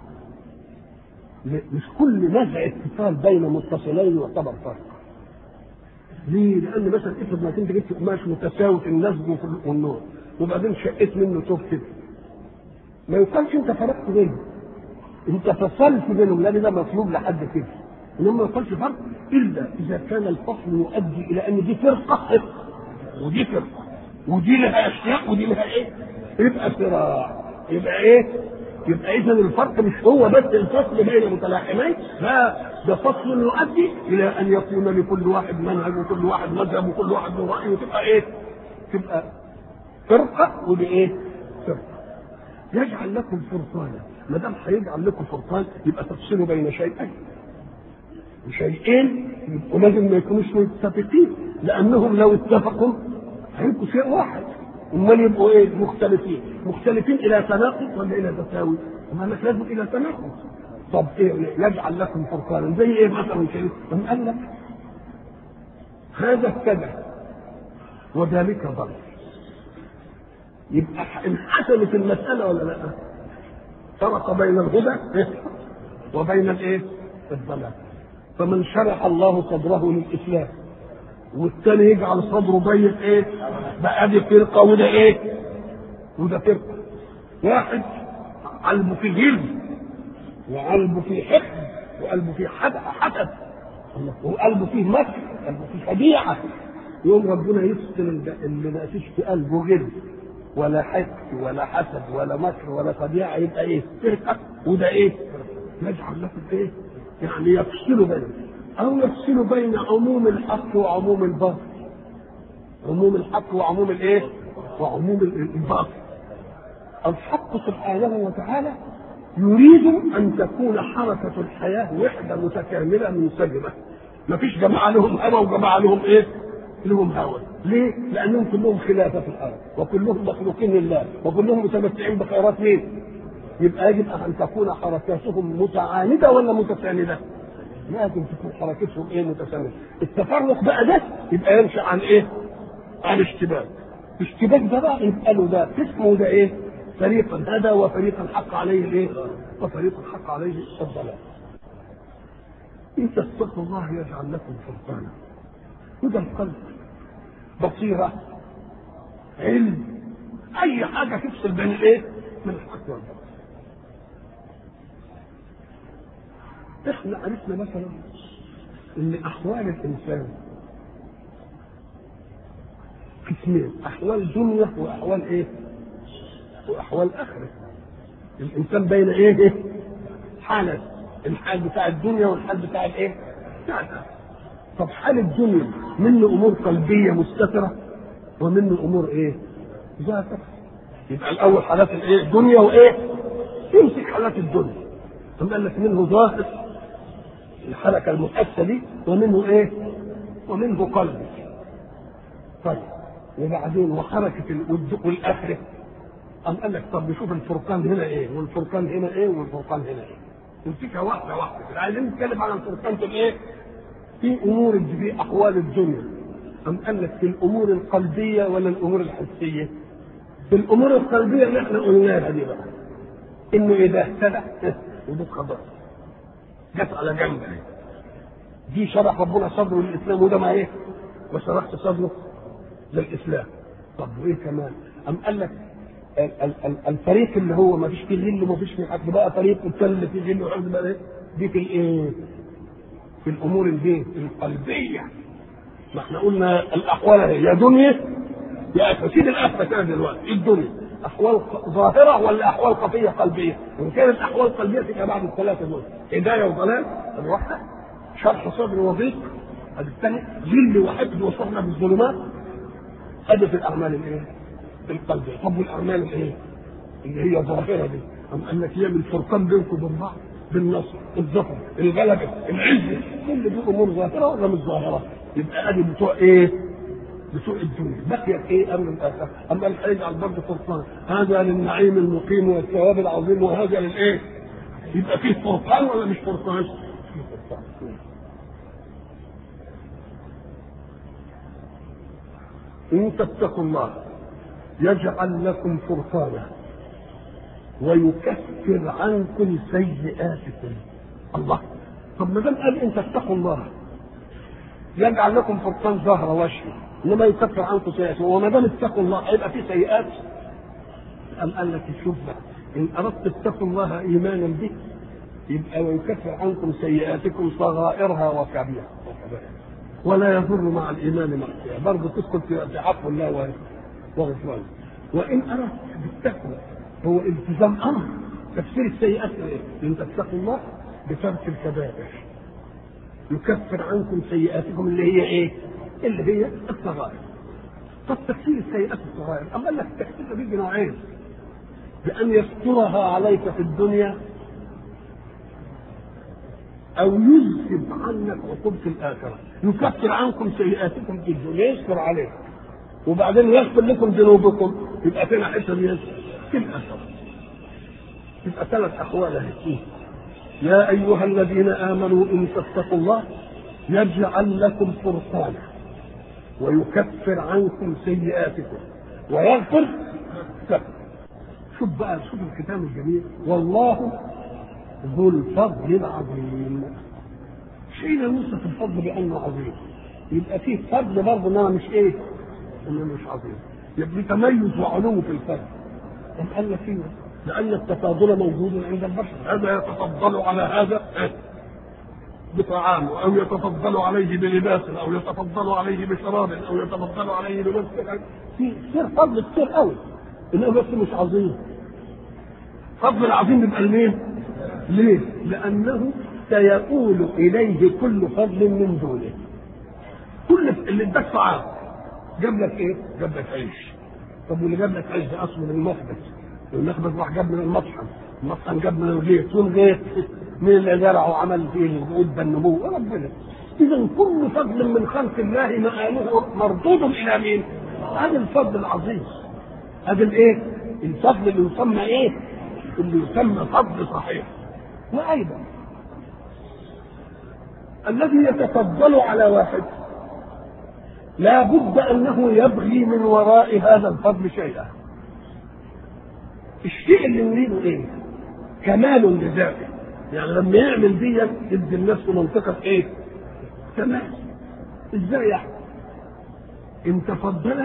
مش كل نزع اتصال بين متصلين يعتبر فرق ليه؟ لأن مثلا افرض انك انت جبت قماش متساوي في النسج والنور وبعدين شقيت منه توب كده ما يقالش انت فرقت بينهم انت فصلت بينهم لان ده مطلوب لحد كده انما ما يقالش فرق الا اذا كان الفصل يؤدي الى ان دي فرقه ودي فرقه ودي لها اشياء ودي لها ايه؟ يبقى صراع يبقى ايه؟ يبقى اذا الفرق مش هو بس الفصل بين متلاحمين لا ده فصل يؤدي الى ان يكون لكل واحد منهج وكل واحد مذهب وكل واحد له راي وتبقى ايه؟ تبقى فرقه ودي ايه؟ فرقه يجعل لكم فرقانا ما دام هيجعل لكم فرقان يبقى تفصلوا بين شيئين وشيئين ولازم ما يكونوش متفقين لانهم لو اتفقوا هيبقوا شيء واحد امال يبقوا ايه مختلفين مختلفين الى تناقض ولا الى تساوي ما لك لازم الى تناقض طب ايه يجعل لكم فرقانا زي ايه مثلا شيء أم قال لك هذا كذا وذلك ضل يبقى انحسمت المسألة ولا لا؟ فرق بين الهدى وبين الايه؟ الضلال. فمن شرح الله صدره للإسلام والثاني يجعل صدره ضيق ايه؟ بقى دي فرقة وده ايه؟ وده فرقة. واحد قلبه فيه جلد وقلبه فيه حقد وقلبه فيه حسد وقلبه فيه مكر وقلبه فيه خديعة يوم ربنا يفصل اللي ما فيش في قلبه غل ولا حقد ولا حسد ولا مكر ولا خديعة يبقى ايه؟ فرقة وده ايه؟ يجعل لكم ايه؟ يعني يفصلوا بينهم أو يفصلوا بين عموم الحق وعموم الباطل عموم الحق وعموم الايه؟ وعموم الباطل الحق سبحانه وتعالى يريد أن تكون حركة الحياة وحدة متكاملة منسجمة ما فيش جماعة لهم هوى وجماعة لهم إيه؟ لهم هوى ليه؟ لأنهم كلهم خلافة في الأرض وكلهم مخلوقين لله وكلهم متمتعين بخيرات مين؟ يبقى يجب أن تكون حركاتهم متعاندة ولا متساندة؟ لازم تكون حركتهم ايه متساندة التفرق بقى ده يبقى ينشأ عن ايه؟ عن اشتباك الاشتباك ده بقى يبقى له ده اسمه ده ايه؟ فريقا هدى وفريقا حق عليه الايه؟ وفريقا حق عليه الضلال. ان تتقوا الله يجعل لكم فرقانا. هدى القلب بصيرة علم أي حاجة تفصل بين الإيه؟ من الحق والباطل. إحنا عرفنا مثلا إن أحوال الإنسان قسمين أحوال دنيا وأحوال إيه؟ واحوال اخره الانسان بين ايه ايه حالة الحال بتاع الدنيا والحال بتاع الايه بتاع الاخره طب حال الدنيا منه امور قلبيه مستتره ومنه امور ايه ظاهره يبقى الاول حالات الايه دنيا وايه يمسك حالات الدنيا ثم قال لك منه ظاهر الحركه المؤسسه دي ومنه ايه ومنه قلبي طيب وبعدين وحركه والاخره قام قال لك طب نشوف الفرقان هنا ايه والفرقان هنا ايه والفرقان هنا ايه نمسكها واحده واحده عايزين نتكلم عن الفرقان في ايه في امور في احوال الدنيا قام قال لك في الامور القلبيه ولا الامور الحسيه في الامور القلبيه اللي احنا قلناها دي بقى انه اذا اهتدى وده خلاص جت على جنب دي شرح ربنا صدره للاسلام وده ما ايه ما شرحش صدره للاسلام طب وايه كمان قام قال لك الفريق اللي هو ما فيش فيه غل وما فيش فيه حد بقى فريق والثاني اللي فيه غل وحد بقى ايه دي في الايه؟ في الامور الايه؟ القلبيه ما احنا قلنا الاحوال هي يا دنيا يا تفسير الاخره كان دلوقتي الدنيا احوال ظاهره ولا احوال خفيه قلبيه؟ وان كانت احوال قلبيه تبقى بعد الثلاثه دول هدايه وضلال الواحده شرح صدر وضيق ادي الثاني ذل وحقد وصحبه بالظلمات ادي في الاعمال الايه؟ القلبية طب والاعمال الايه؟ اللي هي ظاهره دي أم قال لك هي من فرقان بينكم وبين بعض بالنصر الظفر الغلبه العزه كل دي امور ظاهره ولا مش ظاهره؟ يبقى ادي بتوع ايه؟ بتوع الدنيا بقيت ايه امر الاخره اما هيجعل برضه فرقان هذا للنعيم المقيم والثواب العظيم وهذا للايه؟ يبقى فيه فرقان ولا مش فرقان؟ فيه فرقان ان تتقوا الله يجعل لكم فرقانا ويكفر عنكم سيئاتكم الله طب ما دام قال ان تتقوا الله يجعل لكم فرقان ظهر وشي انما يكفر عنكم سيئاتكم وما دام اتقوا الله هيبقى في سيئات قام قال لك شوف بقى ان اردت اتقوا الله ايمانا به يبقى ويكفر عنكم سيئاتكم صغائرها وكبيرها ولا يضر مع الايمان معصيه برضه تدخل في عفو الله وغفرانه وان اردت بالتقوى هو التزام امر تفسير السيئات ايه؟ ان تتقوا الله بترك الكبائر يكفر عنكم سيئاتكم اللي هي ايه؟ اللي هي الصغائر طب تفسير السيئات الصغائر اما قال لك التكفير بيجي نوعين بان يسترها عليك في الدنيا او يذهب عنك عقوبة الآخرة يكفر عنكم سيئاتكم في الدنيا يستر عليكم وبعدين يغفر لكم ذنوبكم يبقى فين حته دي في الآخرة يبقى ثلاث أحوال اهي يا أيها الذين آمنوا إن تتقوا الله يجعل لكم فرقانا ويكفر عنكم سيئاتكم ويغفر لكم شوف بقى شوف الختام الجميل والله ذو الفضل العظيم شيء يوصف الفضل بانه عظيم يبقى فيه فضل برضه انما مش ايه؟ انما مش عظيم يبقى تميز وعلو في الفضل طب قال لك ايه؟ لان التفاضل موجود عند البشر هذا يتفضل على هذا بطعام او يتفضل عليه بلباس او يتفضل عليه بشراب او يتفضل عليه بلبس في كثير فضل كثير قوي انما بس مش عظيم فضل العظيم يبقى لمين؟ ليه؟ لأنه سيؤول إليه كل فضل من دونه. كل اللي اداك طعام جاب لك إيه؟ جاب لك عيش. طب واللي جاب لك عيش ده أصله من المخبز. المخبز راح جاب من المطحن. المطحن جاب من الغيط، والغيط من اللي زرعه وعمل فيه ود النمو ربنا. إذا كل فضل من خلق الله مآله مردود إلى مين؟ هذا الفضل العظيم. هذا الإيه؟ الفضل اللي يسمى إيه؟ اللي يسمى فضل صحيح. وايضا الذي يتفضل على واحد لا بد انه يبغي من وراء هذا الفضل شيئا الشيء اللي نريده ايه كمال لذاته يعني لما يعمل دي يدي لنفسه منطقه ايه كمال ازاي يعني ان تفضل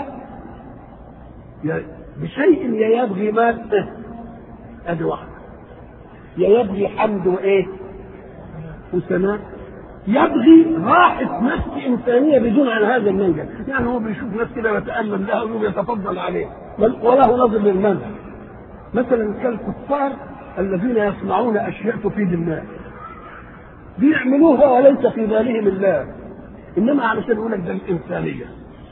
بشيء يا يبغي مال ادي واحده يا يبغي حمد وايه وثناء يبغي راحة نفس إنسانية بدون عن هذا المنجل يعني هو بيشوف ناس كده يتألم لها ويتفضل عليه وله نظر للمنهج مثلا كالكفار الذين يصنعون أشياء تفيد الناس بيعملوها وليس في بالهم الله إنما علشان يقول لك ده الإنسانية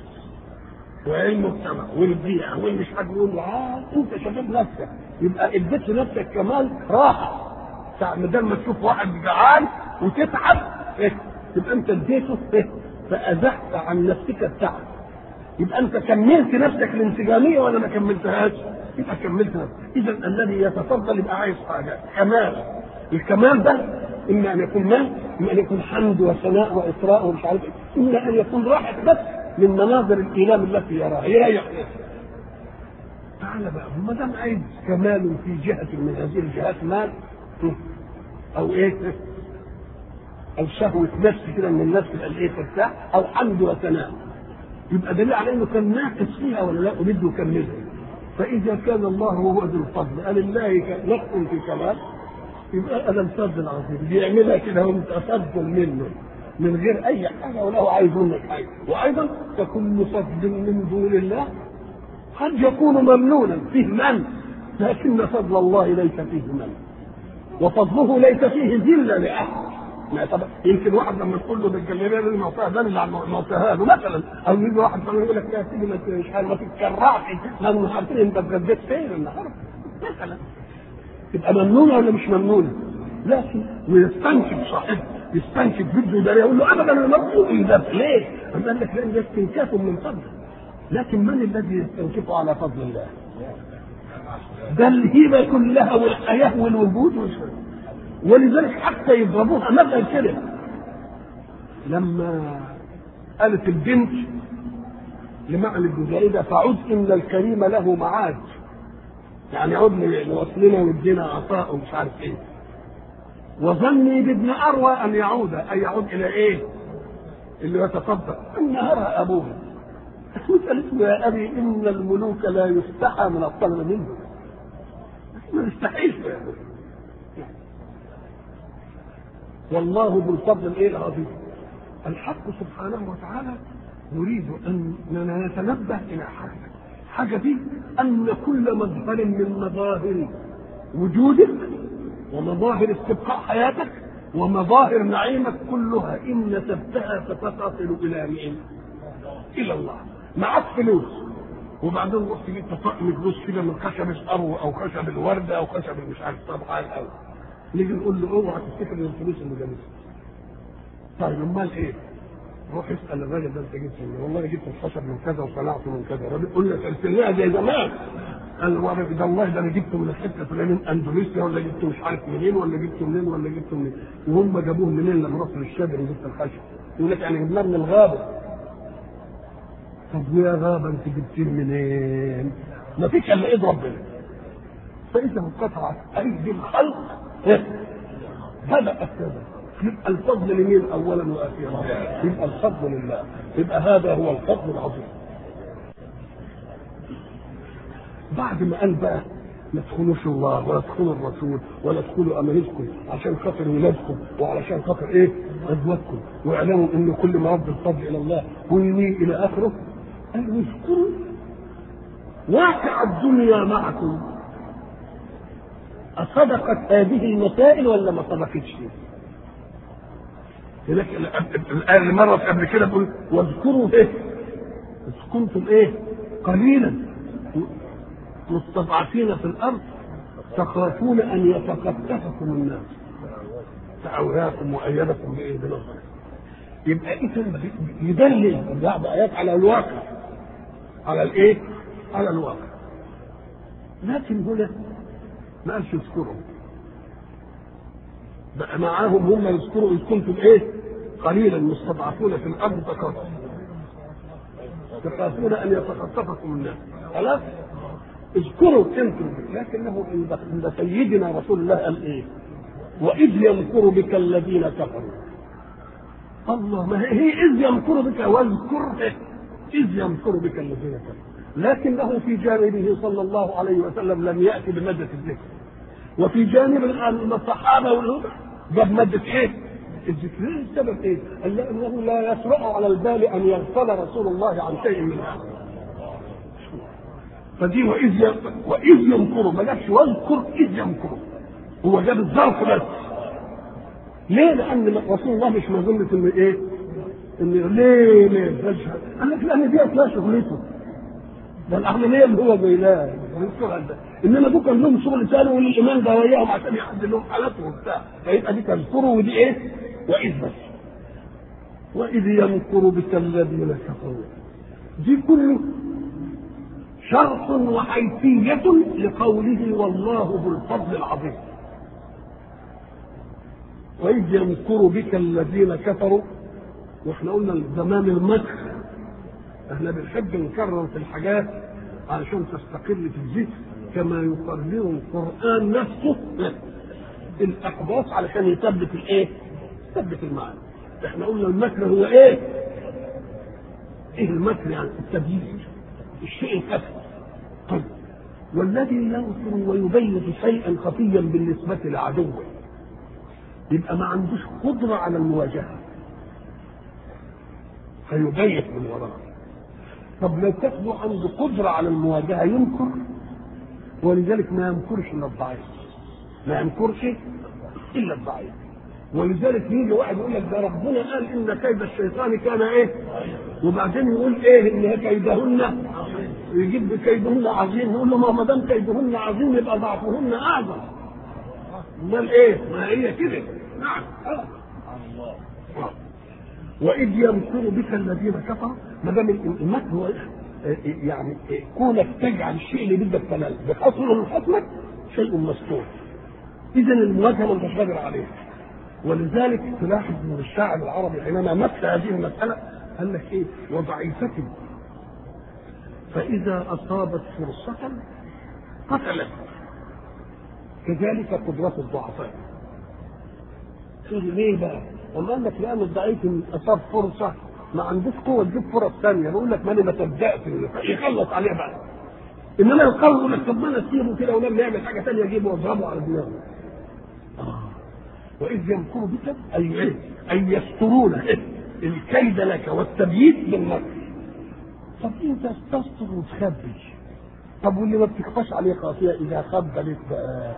وعلم المجتمع والبيئة والمش عارف يقول له آه أنت شباب نفسك يبقى اديت لنفسك كمان راحه ساعة بدل ما تشوف واحد جعان وتتعب إيه؟ تبقى انت اديته إيه؟ فازحت عن نفسك التعب يبقى انت كملت نفسك الانسجاميه ولا ما كملتهاش؟ يبقى كملت نفسك اذا الذي يتفضل يبقى عايز حاجه كمال الكمال ده اما ان يكون مال اما ان يكون حمد وثناء واطراء ومش عارف ايه اما ان يكون راحه بس من مناظر الايلام التي يراها يريح تعالى بقى ما دام عايز كمال في جهه من هذه الجهات مال او ايه او شهوه نفس كده من النفس الايه ترتاح او حمد وثناء يبقى دليل على انه كان ناقص فيها ولا لا اريد يكملها فاذا كان الله هو ذو الفضل قال الله نقص في كمال يبقى انا الفضل العظيم بيعملها كده وانت افضل منه من غير اي حاجه ولا عايز منك حاجه وايضا فكل فضل من دون الله قد يكون ممنونا فيه من لكن فضل الله ليس فيه من وفضله ليس فيه ذله لاحد ما طب يمكن واحد لما تقول له بالجلابيه اللي معطيها ده اللي معطيها له مثلا او يجي واحد كمان يقول لك لا سيدي ما مش ما تتكرعش لان مش عارفين انت اتغديت فين النهارده مثلا تبقى ممنونه ولا مش ممنونه؟ لكن ويستنكف صاحبه يستنكف بده ده يقول له ابدا انا مرفوض ده ليه؟ قال لك لان ده استنكاف من فضله لكن من الذي يستنكف على فضل الله؟ ده الهبه كلها والحياه والوجود والشيء ولذلك حتى يضربوها مثل كده لما قالت البنت لمعنى الجزائدة فعد إن الكريم له معاد يعني عد لوصلنا ويدينا عطاء ومش عارف ايه وظني بابن اروى ان يعود ان يعود الى ايه؟ اللي يتصدق انهرها ابوه قالت له يا ابي ان الملوك لا يستحى من الطلب منه ما نستحيش والله ذو الفضل الايه العظيم الحق سبحانه وتعالى يريد اننا نتنبه الى حاجه حاجه دي ان كل مظهر من مظاهر وجودك ومظاهر استبقاء حياتك ومظاهر نعيمك كلها ان نسبتها فتصل الى مين؟ الى الله معاك فلوس وبعدين رحت جبت طقم فلوس كده من خشب الارو او خشب الورده او خشب مش عارف طبعا الاول نيجي نقول له اوعى تفتكر ان الفلوس اللي جابتها طيب امال ايه؟ روح اسال الراجل ده انت جبت منين؟ والله جبت الخشب من كذا وصنعته من كذا، الراجل يقول لك سلسلها زي زمان. قال له ده والله ده انا جبته من الحته الفلانيه من اندونيسيا ولا جبته مش عارف منين ولا جبته منين ولا جبته منين وهم جابوه منين لما رحت للشابر جبت الخشب يقول لك يعني جبناه من الغابه طب يا غابه انت جبتيه منين؟ ما فيش الا ايد ربنا فاذا انقطعت ايدي الخلق بدات كذا يبقى الفضل لمين اولا واخيرا يبقى الفضل لله يبقى هذا هو الفضل العظيم بعد ما قال بقى ما تدخلوش الله ولا تدخلوا الرسول ولا تدخلوا امانتكم عشان خاطر ولادكم وعلشان خاطر ايه ازواجكم واعلموا ان كل ما رد الفضل الى الله ويوي الى اخره قال واذكروا واقع الدنيا معكم أصدقت هذه المسائل ولا ما صدقتش؟ هناك الآية اللي مرت قبل كده بيقول واذكروا إيه؟ إذ كنتم إيه؟ قليلا مستضعفين في الأرض تخافون أن يتخطفكم الناس فأولاكم وأيدكم بإيه؟ بنصره يبقى إذا يدلل بعض آيات على الواقع على الإيه؟ على الواقع لكن هنا ما قالش يذكروا بقى معاهم هم يذكروا إذ كنتم إيه؟ قليلا مستضعفون في الأرض تخافون تخافون أن يتخطفكم الناس خلاص؟ اذكروا انتم لكنه عند سيدنا رسول الله قال ايه؟ واذ يمكر بك الذين كفروا الله ما هي اذ يمكر بك واذكر اذ يمكر بك الذين كفروا لكنه في جانبه صلى الله عليه وسلم لم ياتي بماده الذكر وفي جانب الصحابه والهدى جاب ماده ايه؟ الذكر السبب ايه؟ قال لانه لا يسرع على البال ان يغفل رسول الله عن شيء من هذا فدي واذ واذ يمكروا ما جابش واذكر اذ يمكروا هو جاب الظرف بس ليه؟ لان رسول الله مش مظنة ان ايه؟ ان ليه ليه؟ قال لك لان دي لا شغلته ده الاغنياء اللي هو بيناه انما دول كان لهم شغل ثاني والايمان ده وياهم عشان يحدد لهم حالاتهم وبتاع فيبقى دي تذكروا ودي ايه؟ واذ بس واذ يمكر بك الذين كفروا دي كله شرط وحيثية لقوله والله ذو الفضل العظيم وإذ يمكر بك الذين كفروا واحنا قلنا زمان المكر احنا بنحب نكرر في الحاجات علشان تستقر في الذكر كما يقرر القرآن نفسه الأقباط علشان يثبت الإيه؟ يثبت المعنى احنا قلنا المكر هو إيه؟ إيه المكر يعني؟ التبييت الشيء الخفي طيب والذي ينصر ويبيت شيئا خفيا بالنسبة لعدوه يبقى ما عندوش قدرة على المواجهة فيبيت من وراه طب لو كان عنده قدرة على المواجهة ينكر ولذلك ما ينكرش إلا الضعيف ما ينكرش إلا الضعيف ولذلك يجي واحد يقول لك ده ربنا قال ان كيد الشيطان كان ايه؟ وبعدين يقول ايه ان كيدهن يجيب كيدهن عظيم نقول له ما دام كيدهن عظيم يبقى ضعفهن اعظم امال ايه؟ ما هي كده نعم آه. واذ يمكر بك الذين كفروا ما دام المكر هو يعني كونك تجعل الشيء اللي بدك تنال بحصر من حصرك شيء مستور اذا المواجهه ما انتش قادر عليها ولذلك تلاحظ من الشاعر العربي حينما مثل هذه المسألة قال لك إيه وضعيفتي فإذا أصابت فرصة قتلت كذلك قدرة الضعفاء تقول ليه بقى؟ أما قال لك لأن الضعيف إن أصاب فرصة ما عندوش قوة تجيب فرص ثانية بيقول لك ماني ما تبدأش يخلص عليه بقى إنما القوي يقول لك طب ما أنا أسيبه كده ولما يعمل حاجة ثانية أجيبه وأضربه على دماغه آه. وإذ يمكر بك أي إيه؟ أن يسترون الكيد لك والتبييت بالمكر طب انت تستر وتخبي طب واللي ما بتخفاش عليه خافيه اذا خبى لك بقى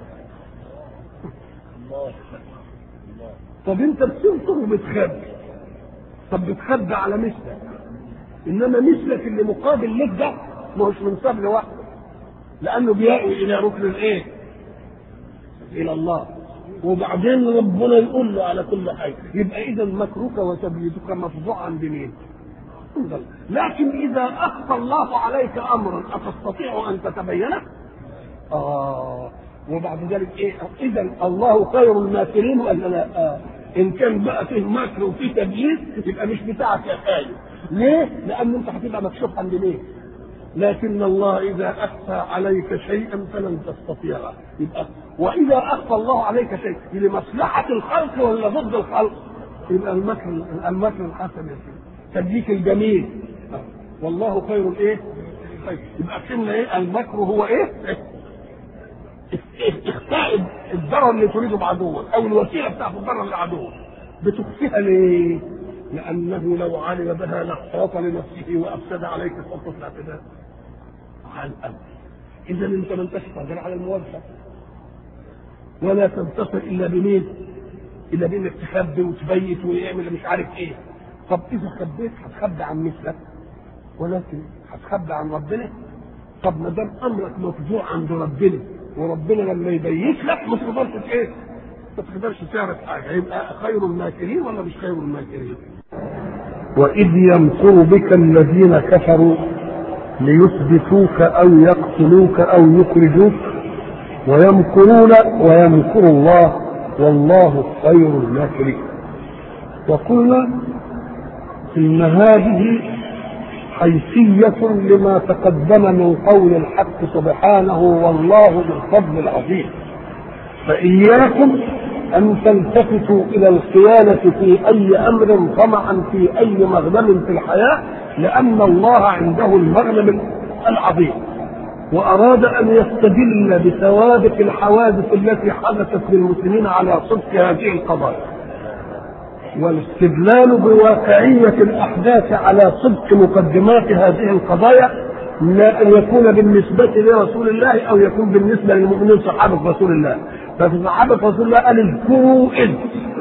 طب انت بتستر وبتخبي طب بتخبي على مثلك انما مثلك اللي مقابل لك ده ما هوش منساب لوحده لانه بيأوي الى ركن الايه؟ الى الله وبعدين ربنا يقول له على كل حاجه يبقى اذا مكروك وتبييتك مفضوع عند مين؟ لكن إذا أخفى الله عليك أمرا أتستطيع أن تتبينه؟ آه وبعد ذلك إيه؟ إذا الله خير الماكرين ولا لا؟ آه. إن كان بقى فيه مكر وفيه تبيين يبقى مش بتاعك يا خايف. ليه؟ لأن أنت هتبقى مكشوف عند مين؟ لكن الله إذا أخفى عليك شيئا فلن تستطيعه يبقى وإذا أخفى الله عليك شيء لمصلحة الخلق ولا ضد الخلق يبقى المكر المكر الحسن يا سيدي تدليك الجميل والله خير الايه؟ خير يبقى كلمة ايه؟ المكر هو ايه؟ اخفاء الضرر اللي تريده بعدوك او الوسيله بتاعت الضرر لعدوك بتخفيها ليه؟ لانه لو علم بها لاحتاط لنفسه وافسد عليك خطه الاعتداء على الامر اذا انت لن تقدر على المواجهه ولا تنتصر الا بمين؟ الا بانك تخبي وتبيت ويعمل مش عارف ايه طب اذا خبيت هتخبي عن مثلك ولكن هتخبي عن ربنا طب ما دام امرك مفجوع عند ربنا وربنا لما يبيت لك ما تقدرش ايه؟ ما تقدرش تعرف حاجه يبقى خير الماكرين ولا مش خير الماكرين؟ وإذ يمكر بك الذين كفروا ليثبتوك أو يقتلوك أو يخرجوك ويمكرون ويمكر الله والله خير الماكرين وقلنا إن هذه حيثية لما تقدم من قول الحق سبحانه والله ذو الفضل العظيم فإياكم أن تلتفتوا إلى الخيانة في أي أمر طمعا في أي مغنم في الحياة لأن الله عنده المغنم العظيم وأراد أن يستدل بسوابق الحوادث التي حدثت للمسلمين على صدق هذه القضايا والاستدلال بواقعية الأحداث على صدق مقدمات هذه القضايا لا أن يكون بالنسبة لرسول الله أو يكون بالنسبة للمؤمنين صحابة رسول الله ففي صحابة رسول الله قال اذكروا إذ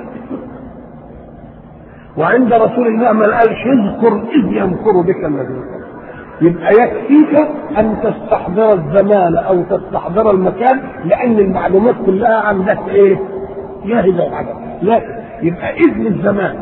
وعند رسول الله ما قالش اذكر إذ يمكر بك الذين يبقى يكفيك أن تستحضر الزمان أو تستحضر المكان لأن المعلومات كلها عندك إيه؟ جاهزة وعدم لكن يبقى إذن الزمان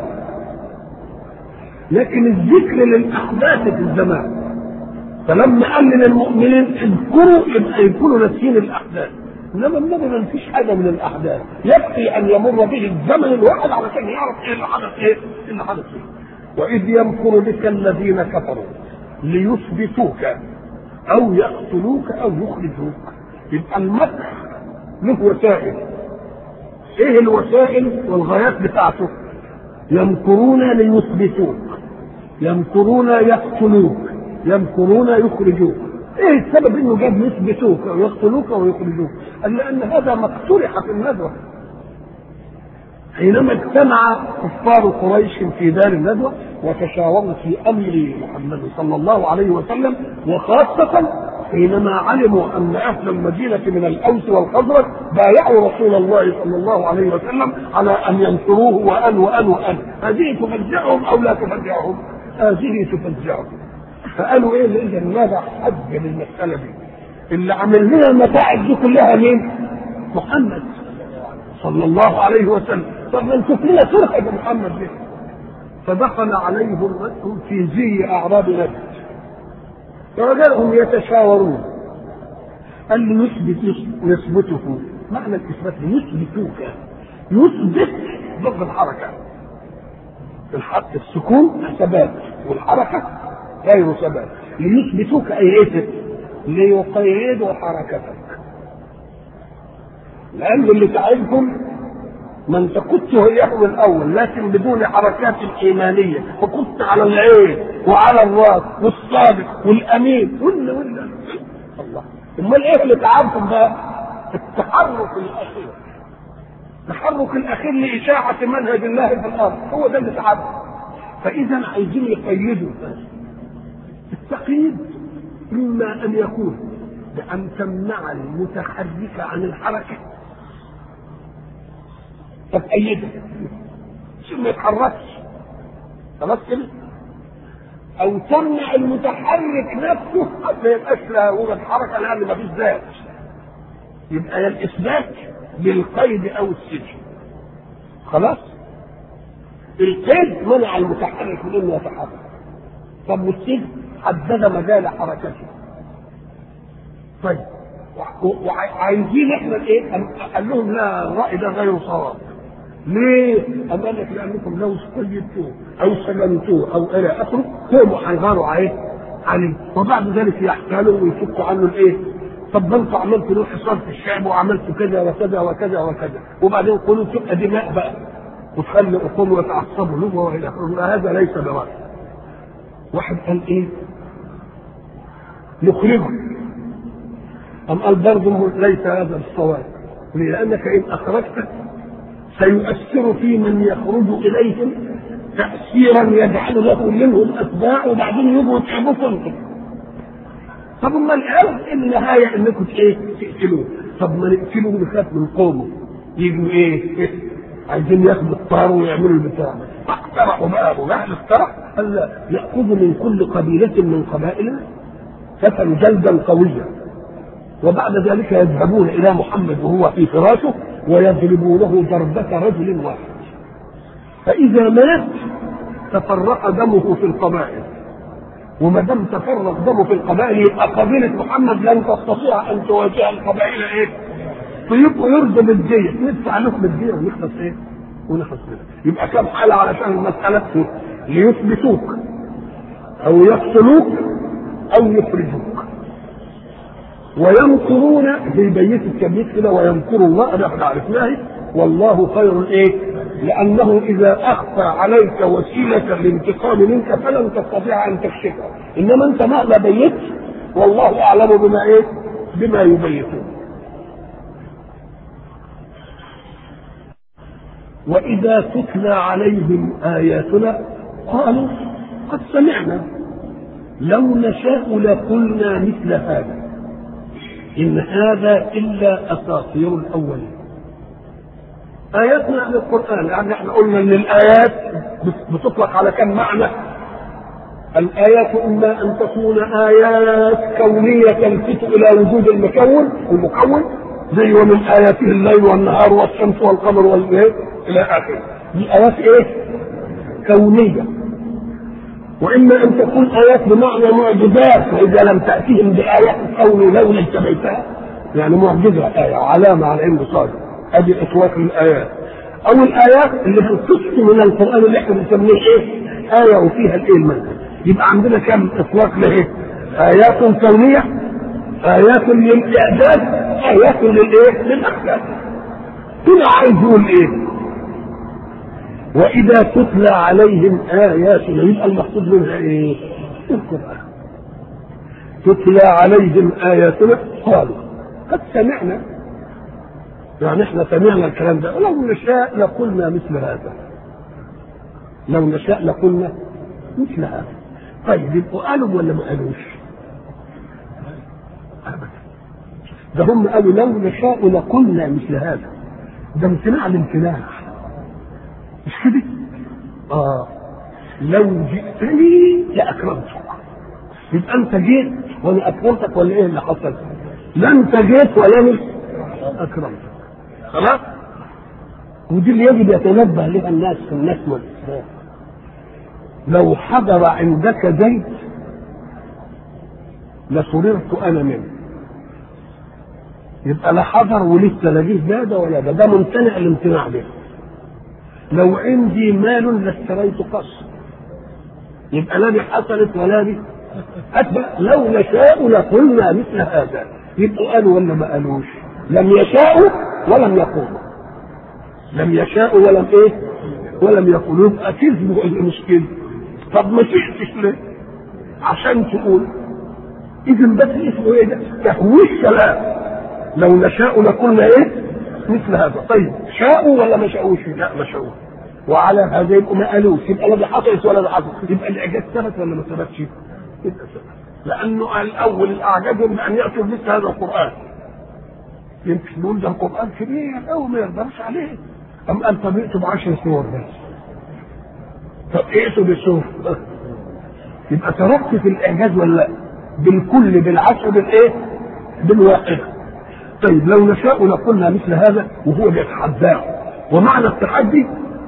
لكن الذكر للأحداث في الزمان فلما قال للمؤمنين اذكروا يبقى يكونوا ناسيين الأحداث انما النبي ما فيش حاجه من الاحداث يكفي ان يمر به الزمن الواحد علشان يعرف ايه اللي حدث ايه اللي حدث ايه واذ يمكر بك الذين كفروا ليثبتوك او يقتلوك او يخرجوك يبقى المكر له وسائل ايه الوسائل والغايات بتاعته يمكرون ليثبتوك يمكرون يقتلوك يمكرون يخرجوك ايه السبب انه جاب يثبتوك او يقتلوك او يخرجوك قال لان هذا ما اقترح في الندوه حينما اجتمع كفار قريش في دار الندوه وتشاوروا في امر محمد صلى الله عليه وسلم وخاصه حينما علموا ان اهل المدينه من الاوس والخزرج بايعوا رسول الله صلى الله عليه وسلم على ان ينصروه وان وان وان هذه تفزعهم او لا تفزعهم هذه تفزعهم فقالوا ايه اللي اذا ماذا حج للمساله دي اللي عمل لنا المتاعب دي كلها مين؟ محمد صلى الله عليه وسلم طب ما نشوف لنا فرحه بمحمد ليه؟ فدخل عليهم رجل في زي اعراب نجد فوجدهم يتشاورون قال لي يثبت يثبته معنى الاثبات يثبتوك يثبت ضد الحركه الحق السكون ثبات والحركه غير ثبات ليثبتوك ايتك ليقيدوا حركتك لان اللي تعبكم ما انت كنت هيهم الاول لكن بدون حركات الايمانيه فكنت على العين وعلى الراس والصادق والامين ولا ولا الله امال ايه اللي تعبكم بقى التحرك الاخير التحرك الاخير لاشاعه منهج الله في الارض هو ده اللي تعبكم فاذا عايزين يقيدوا التقييد اما ان يكون بان تمنع المتحرك عن الحركه فتأيده عشان ما يتحركش خلاص كده او تمنع المتحرك نفسه ما يبقاش له وجد حركه لان ما فيش ذات يبقى يا الاثبات بالقيد او السجن خلاص القيد منع المتحرك من انه يتحرك طب والسجن حدد مجال حركته طيب وعايزين احنا الايه؟ قال لهم لا الراي ده غير صواب ليه؟ أم قال لك لأنكم لو قيدتوه أو سجنتوه أو إلى آخره هم هيغاروا عليه عليه وبعد ذلك يحتالوا ويفكوا عنه الإيه؟ طب ما انتوا عملتوا له حصار في الشعب وعملتوا كذا وكذا وكذا وكذا وبعدين قولوا تبقى دماء بقى وتخلي أقوم يتعصبوا له وإلى آخره هذا ليس برأي واحد قال إيه؟ نخرجه أم قال برضه ليس هذا الصواب لأنك إن أخرجته سيؤثر في من يخرج اليهم تاثيرا يجعل له منهم اتباع وبعدين يجوا يتعبوكم انتم طب ما الان النهايه انكم ايه تقتلوه طب ما نقتلوه نخاف من قومه يجوا ايه عايزين ياخدوا الطار ويعملوا البتاع فاقترحوا بقى ابو جهل اقترح قال لا ناخذ من كل قبيله من قبائلنا فتى جلدا قويا وبعد ذلك يذهبون الى محمد وهو في فراشه ويضربونه ضربة رجل واحد فإذا مات تفرق دمه في القبائل وما دام تفرق دمه في القبائل يبقى قبيلة محمد لن تستطيع أن تواجه القبائل إيه؟ فيبقوا يرضوا بالدية ندفع لكم الدية ونخلص إيه؟ ونخلص منها يبقى كم حالة علشان المسألة ليثبتوك أو يقتلوك أو يخرجوك ويمكرون في بيت الكبير كده ويمكر الله ده احنا عرفناه والله خير الايه؟ لانه اذا اخفى عليك وسيله للانتقام منك فلن تستطيع ان تكشفها انما انت مهما بيت والله اعلم بما ايه؟ بما يبيتون واذا تتلى عليهم اياتنا قالوا قد سمعنا لو نشاء لقلنا مثل هذا إن هذا إلا أساطير الأولين آياتنا عن القرآن يعني احنا قلنا إن الآيات بتطلق على كم معنى الآيات إما أن تكون آيات كونية تلفت إلى وجود المكون المكون زي ومن آياته الليل والنهار والشمس والقمر والإيه إلى آخره دي آيات إيه؟ كونية واما ان تكون ايات بمعنى معجزات واذا لم تاتهم بايات الكون لولا اتبعتها يعني معجزه ايه علامه على انه صادق ادي اطلاق الايات او الايات اللي بتقص من القران اللي احنا بنسميه ايه؟ ايه وفيها الايه المنهج يبقى عندنا كم اطلاق لايه؟ ايات كونيه ايات للاعداد ايات للايه؟ للاحداث هنا عايز يقول ايه؟ وإذا تتلى عليهم آياتنا يبقى المقصود منها إيه؟ القرآن تتلى عليهم آياتنا قالوا قد سمعنا يعني احنا سمعنا الكلام ده ولو نشاء لقلنا مثل هذا لو نشاء لقلنا مثل هذا طيب يبقوا قالوا ولا ما قالوش؟ أبدا ده هم قالوا لو نشاء لقلنا مثل هذا ده امتناع الامتناع مش كده؟ اه لو جئتني لاكرمتك يبقى انت جيت وانا اكرمتك ولا ايه اللي حصل؟ لا انت جيت ولا انا اكرمتك خلاص؟ ودي اللي يجب يتنبه لها الناس في الناس والاسلام لو حضر عندك زيد لسررت انا منه يبقى لا حضر ولسه لا جه ده ولا ده ده ممتنع الامتناع به لو عندي مال لاشتريت قصر يبقى لا دي حصلت ولا دي أتبع لو نشاء لقلنا مثل هذا يبقوا قالوا ولا ما قالوش لم يشاءوا ولم يقولوا لم يشاءوا ولم ايه ولم يقولوا يبقى كذبوا المشكله طب ما شئتش ليه عشان تقول اذا بس اسمه ايه ده تهويش كلام لو نشاء لقلنا ايه مثل هذا طيب شاءوا ولا ما شاءوش لا ما شاءوا وعلى هذا يبقوا ما قالوش يبقى لا ده حصلت ولا ده حصلت يبقى الاعجاز ثبت ولا ما ثبتش؟ يبقى ثبت لانه الاول الاعجازهم بان ياتوا بمثل هذا القران يمكن نقول ده القران كبير او ما يقدرش عليه ام قال طب ائتوا بعشر سور بس طب ائتوا بسور يبقى تركت في الاعجاز ولا لا؟ بالكل بالعشر بالايه؟ بالواحده طيب لو نشاء لقلنا مثل هذا وهو بيتحداه ومعنى التحدي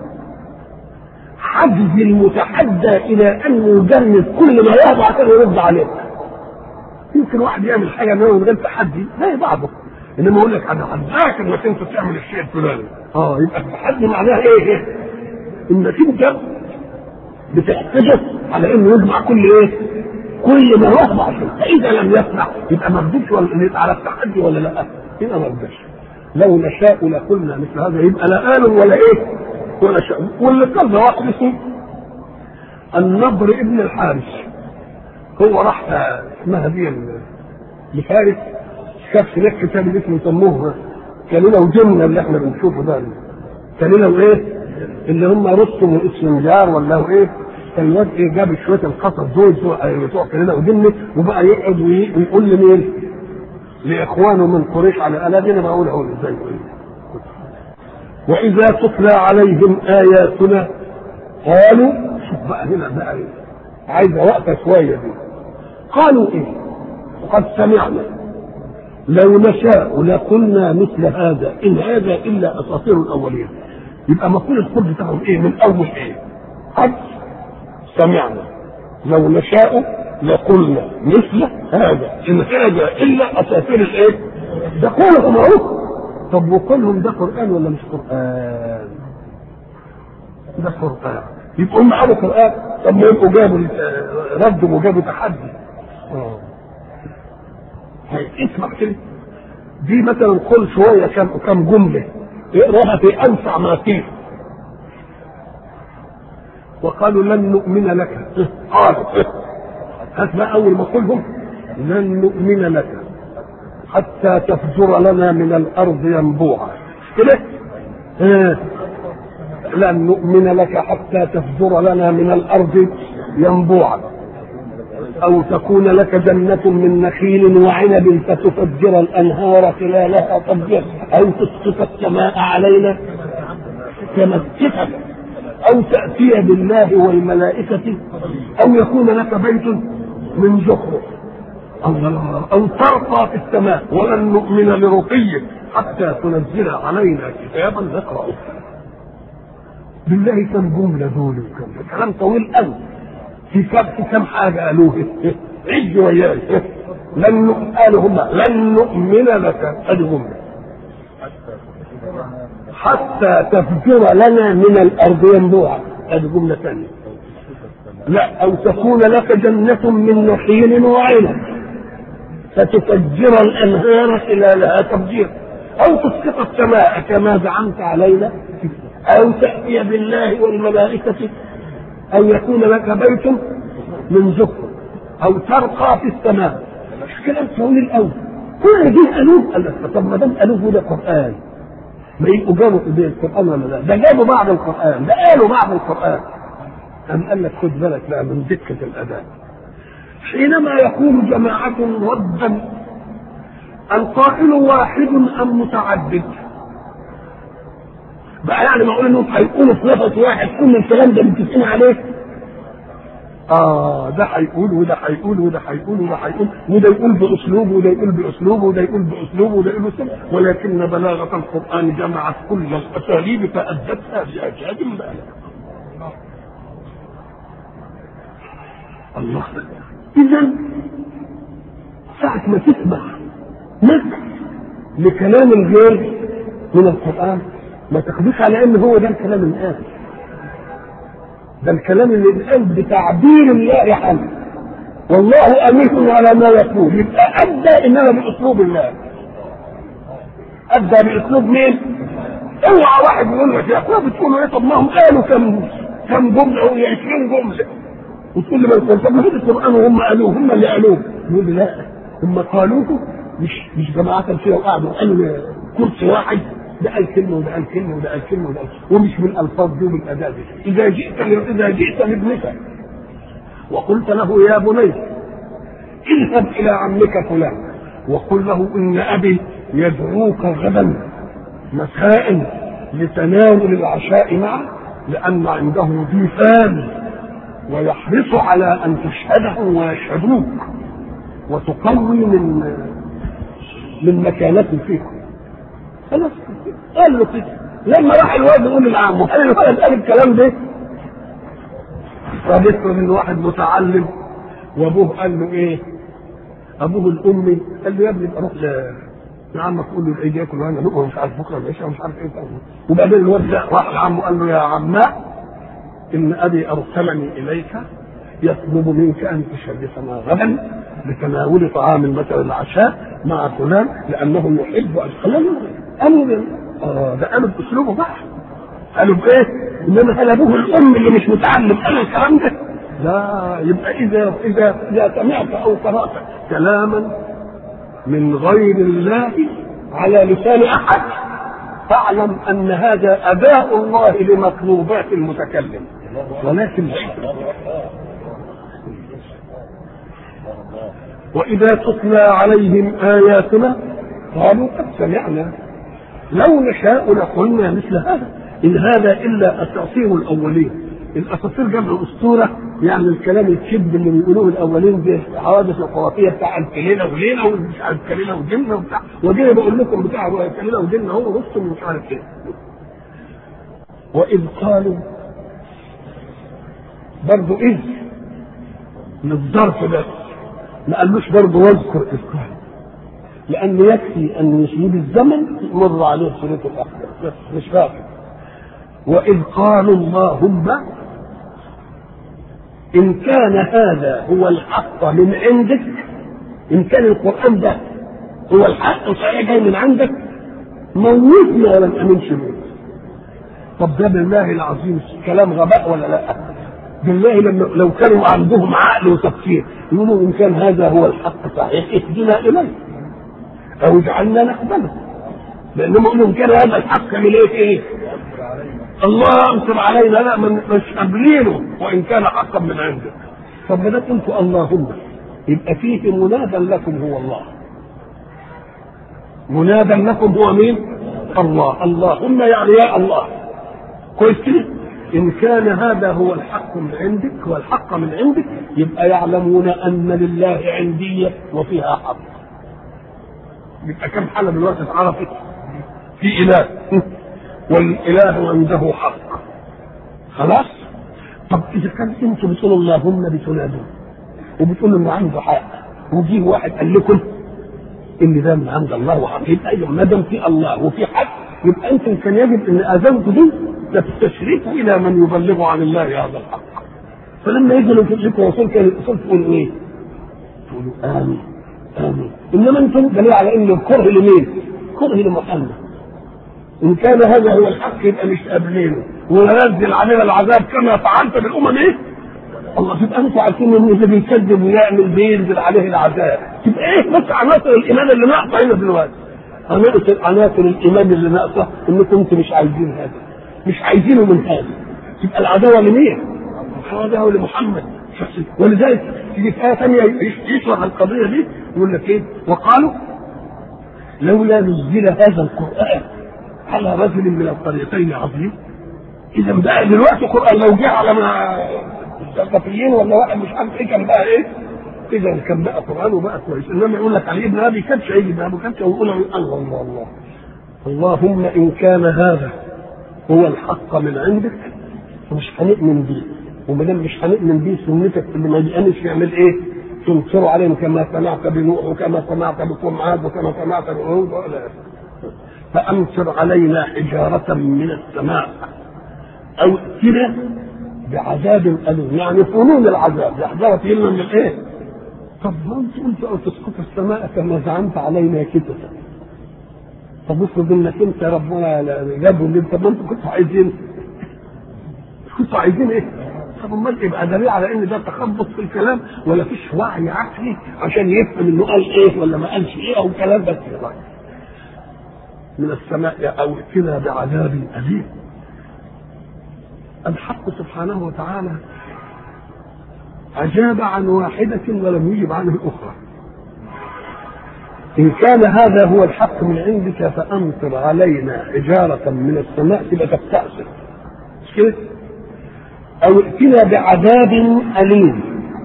حجز المتحدى الى ان يجرب كل ما يهضع عشان يرد عليه يمكن واحد يعمل حاجه من غير تحدي زي بعضه انما يقول لك انا حداك انك انت تعمل الشيء الفلاني اه يبقى التحدي معناه ايه؟ انك انت بتحتجز على انه يجمع كل ايه؟ كل ما يهضع عشان فاذا لم يسمع يبقى ما رضيش ولا على التحدي ولا لا؟ يبقى ما رضيش لو نشاء لقلنا مثل هذا يبقى لا قال ولا ايه؟ ولا شاء واللي قال ده واحد اسمه النضر ابن الحارث هو راح اسمها دي لفارس شاف هناك كتاب اسمه يسموه كلمه وجنه اللي احنا بنشوفه ده كلمه وايه؟ اللي هم رستم واسفنجار ولا هو ايه؟ كان الواد ايه جاب شويه القصص دول بتوع كلمه وجنه وبقى يقعد ويقول لمين؟ لاخوانه من قريش على الا دي انا بقول اهو ازاي واذا تتلى عليهم اياتنا قالوا شوف بقى هنا بقى ايه عايزه وقفه شويه دي قالوا ايه قد سمعنا لو نشاء لقلنا مثل هذا ان هذا الا اساطير الاولين يبقى مفهوم الخبز بتاعهم ايه من اول ايه قد سمعنا لو نشاء لقلنا مثل هذا ان هذا الا اساطير الايه ده قولهم اهو طب وقولهم ده قران ولا مش قران ده قران يبقوا هم قالوا قران طب ما يبقوا جابوا ردوا وجابوا تحدي اه اسمع كده دي مثلا قل شويه كم كم جمله اقراها في انفع ما فيه وقالوا لن نؤمن لك قالوا هات بقى اول ما قلهم لن نؤمن لك حتى تفجر لنا من الارض ينبوعا كده آه. لن نؤمن لك حتى تفجر لنا من الارض ينبوعا او تكون لك جنة من نخيل وعنب فتفجر الانهار خلالها تفجير او تسقط السماء علينا كما اتفق او تأتي بالله والملائكة او يكون لك بيت من زخرف الله او ترقى في السماء ولن نؤمن لرقيك حتى تنزل علينا كتابا نقرأه بالله كم جملة دول وكم كلام طويل قوي في كم في كم حاجة قالوه عد وياي لن قالوا هم لن نؤمن لك ادي جملة حتى تفجر لنا من الارض ينبوعا ادي جملة ثانية لا او تكون لك جنة من نخيل وعنب فتفجر الانهار خلالها تفجير او تسقط السماء كما زعمت علينا او تاتي بالله والملائكه او يكون لك بيت من زخرف او ترقى في السماء مش كلام طويل قوي كل دي قالوه قال لك طب ما دام قالوه ده قران ما يبقوا جابوا في القران ولا لا ده جابوا بعد القران ده قالوا بعد القران أم قال لك خد بالك بقى من دقة الأداء حينما يقول جماعة ردا القائل واحد أم متعدد بقى يعني معقول انهم هيقولوا في نفس واحد كل الكلام ده متفقين عليه اه ده هيقول وده هيقول وده هيقول وده هيقول وده يقول باسلوبه وده يقول باسلوبه وده يقول باسلوبه وده يقول باسلوبه ولكن بلاغه القران جمعت كل الاساليب فادتها باجاد بالغه الله اذا ساعة ما تسمع نفس لكلام الغير من القرآن ما تاخدوش على ان هو ده الكلام الآن ده الكلام اللي اتقال بتعبير الله عنه والله امين على ما يقول يبقى ادى انما باسلوب الله ادى باسلوب مين؟ اوعى واحد يقول لك يا اخويا بتقولوا ايه طب ما هم قالوا كم كم جمله و 20 جمله وتقول لي ما طب ما في القران وهم قالوه هم اللي قالوه يقول لي لا هم قالوه مش مش جماعات كده وقعدوا قالوا كرسي واحد ده قال كلمه وده قال كلمه وده قال كلمه وده قال ومش بالالفاظ دي وبالاداء دي اذا جئت اذا جئت لابنك وقلت له يا بني اذهب الى عمك فلان وقل له ان ابي يدعوك غدا مساء لتناول العشاء معه لان عنده ضيفان ويحرص على ان تشهدهم ويشهدوك وتقوي من من مكانته فيكم خلاص قال له كده لما راح الواد يقول للعم قال له قال قال الكلام ده فبيفرض ان واحد متعلم وابوه قال له ايه ابوه الامي قال له يا ابني روح لعمك قول له الايه ياكل وانا لقمه مش عارف بكره العشاء مش عارف ايه وبعدين الواد ده راح لعمه قال له يا عماء ان ابي ارسلني اليك يطلب منك ان تشرفنا غدا لتناول طعام مثلا العشاء مع فلان لانه يحب ان قال قالوا اه ده قالوا باسلوبه بقى قالوا بايه؟ انما قال ابوه الام اللي مش متعلم قال الكلام ده لا يبقى اذا اذا اذا سمعت او قرات كلاما من غير الله على لسان احد فاعلم ان هذا اداء الله لمطلوبات المتكلم ولكن واذا تتلى عليهم اياتنا قالوا قد سمعنا لو نشاء لقلنا مثل هذا ان هذا الا اساطير الاولين الاساطير جمع اسطوره يعني الكلام الكذب اللي بيقولوه الاولين دي الحوادث الخرافيه بتاع الف ليله وليله ومش عارف ليله وجنه وبتاع ودي بقول لكم بتاع الف ليله وجنه هو رستم ومش عارف ايه واذ قالوا برضه اذ للظرف بس ما قالوش برضه واذكر اذ قالوا لأن يكفي أن يجيب الزمن يمر عليه سورة الأحزاب بس مش فاكر وإذ قالوا اللهم إن كان هذا هو الحق من عندك إن كان القرآن ده هو الحق صحيح جاي من عندك موتنا ولا نأمنش به طب ده بالله العظيم كلام غباء ولا لا؟ بالله لما لو كانوا عندهم عقل وتفكير يقولوا إن كان هذا هو الحق صحيح اهدنا إليه او اجعلنا نقبله لانهم يقولوا ان كان هذا الحق من ايه ايه الله انصر علينا لا من مش قابلينه وان كان حقا من عندك طب ما دام انتوا اللهم يبقى فيه منادى لكم هو الله منادى لكم هو مين؟ الله اللهم يعني يا الله كويس كده إن كان هذا هو الحق من عندك والحق من عندك يبقى يعلمون أن لله عندية وفيها حق يبقى كم حالة دلوقتي اتعرفت في إله والإله عنده حق خلاص طب إذا كان أنتم بتقولوا اللهم بتنادون وبتقولوا إنه عنده حق وجيه واحد قال لكم إن ده من عند الله وحق يبقى أيوه ما دام في الله وفي حق يبقى أنتم كان يجب إن أذنكم دي تستشرفوا إلى من يبلغ عن الله هذا الحق فلما يجي لكم رسول كان الرسول تقول إيه؟ تقولوا آمين آمين انما انتم دليل على ان الكره لمين؟ كره لمحمد ان كان هذا هو الحق يبقى مش قابلينه وننزل علينا العذاب كما فعلت بالامم ايه؟ الله تبقى انتوا عارفين ان اللي بيكذب ويعمل بينزل عليه العذاب تبقى ايه بس عناصر الايمان اللي ناقصه هنا دلوقتي عناصر عناصر الايمان اللي ناقصه انكم انتم مش عايزين هذا مش عايزينه من هذا تبقى العداوه لمين؟ العداوه لمحمد ولذلك تيجي في آية ثانية يشرح القضية دي يقول لك إيه؟ وقالوا لولا نزل هذا القرآن على رجل من القريتين عظيم إذا بقى دلوقتي القرآن لو جه على الثقافيين ولا واحد مش عارف إيه كان بقى إيه؟ إذا كان بقى قرآن وبقى كويس إنما يقول لك علي ابن أبي كبش هيجي ابن أبي كبش ويقول الله الله الله اللهم إن كان هذا هو الحق من عندك فمش هنؤمن بيه وما دام مش هنؤمن بيه سنتك اللي ما يجيش يعمل ايه؟ تنكروا عليهم كما سمعت بنوح وكما سمعت بقوم عاد وكما سمعت بهود ولا فامطر علينا حجارة من السماء او ائتنا بعذاب أليم يعني فنون العذاب يحذرت لنا من الايه؟ طب ما انت قلت او تسقط السماء كما زعمت علينا كتبا طب افرض انك انت ربنا جابوا اللي انت ما انتوا كنتوا عايزين كنتوا عايزين ايه؟ طب امال يبقى دليل على ان ده تخبط في الكلام ولا فيش وعي عقلي عشان يفهم انه قال ايه ولا ما قالش ايه او كلام بس من السماء او ائتنا بعذاب اليم الحق سبحانه وتعالى أجاب عن واحدة ولم يجب عنه الأخرى إن كان هذا هو الحق من عندك فأمطر علينا حجارة من السماء تبقى تستأصل مش كده؟ أو ائتنا بعذاب أليم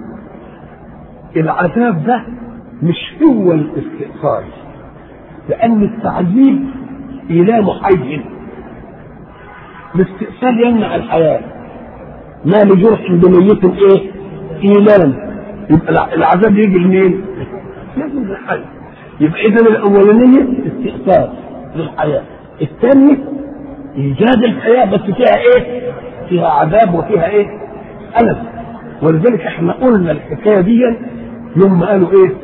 العذاب ده مش هو الاستئصال لأن التعذيب إيلام حي الاستئصال يمنع الحياة ما لجرح بميت ايه؟ إيلام يبقى العذاب يجي لمين؟ لازم للحي يبقى إذا الأولانية استئصال للحياة الثانية إيجاد الحياة بس فيها إيه؟ فيها عذاب وفيها إيه؟ ألم ولذلك احنا قلنا الحكاية دي يوم ما قالوا إيه؟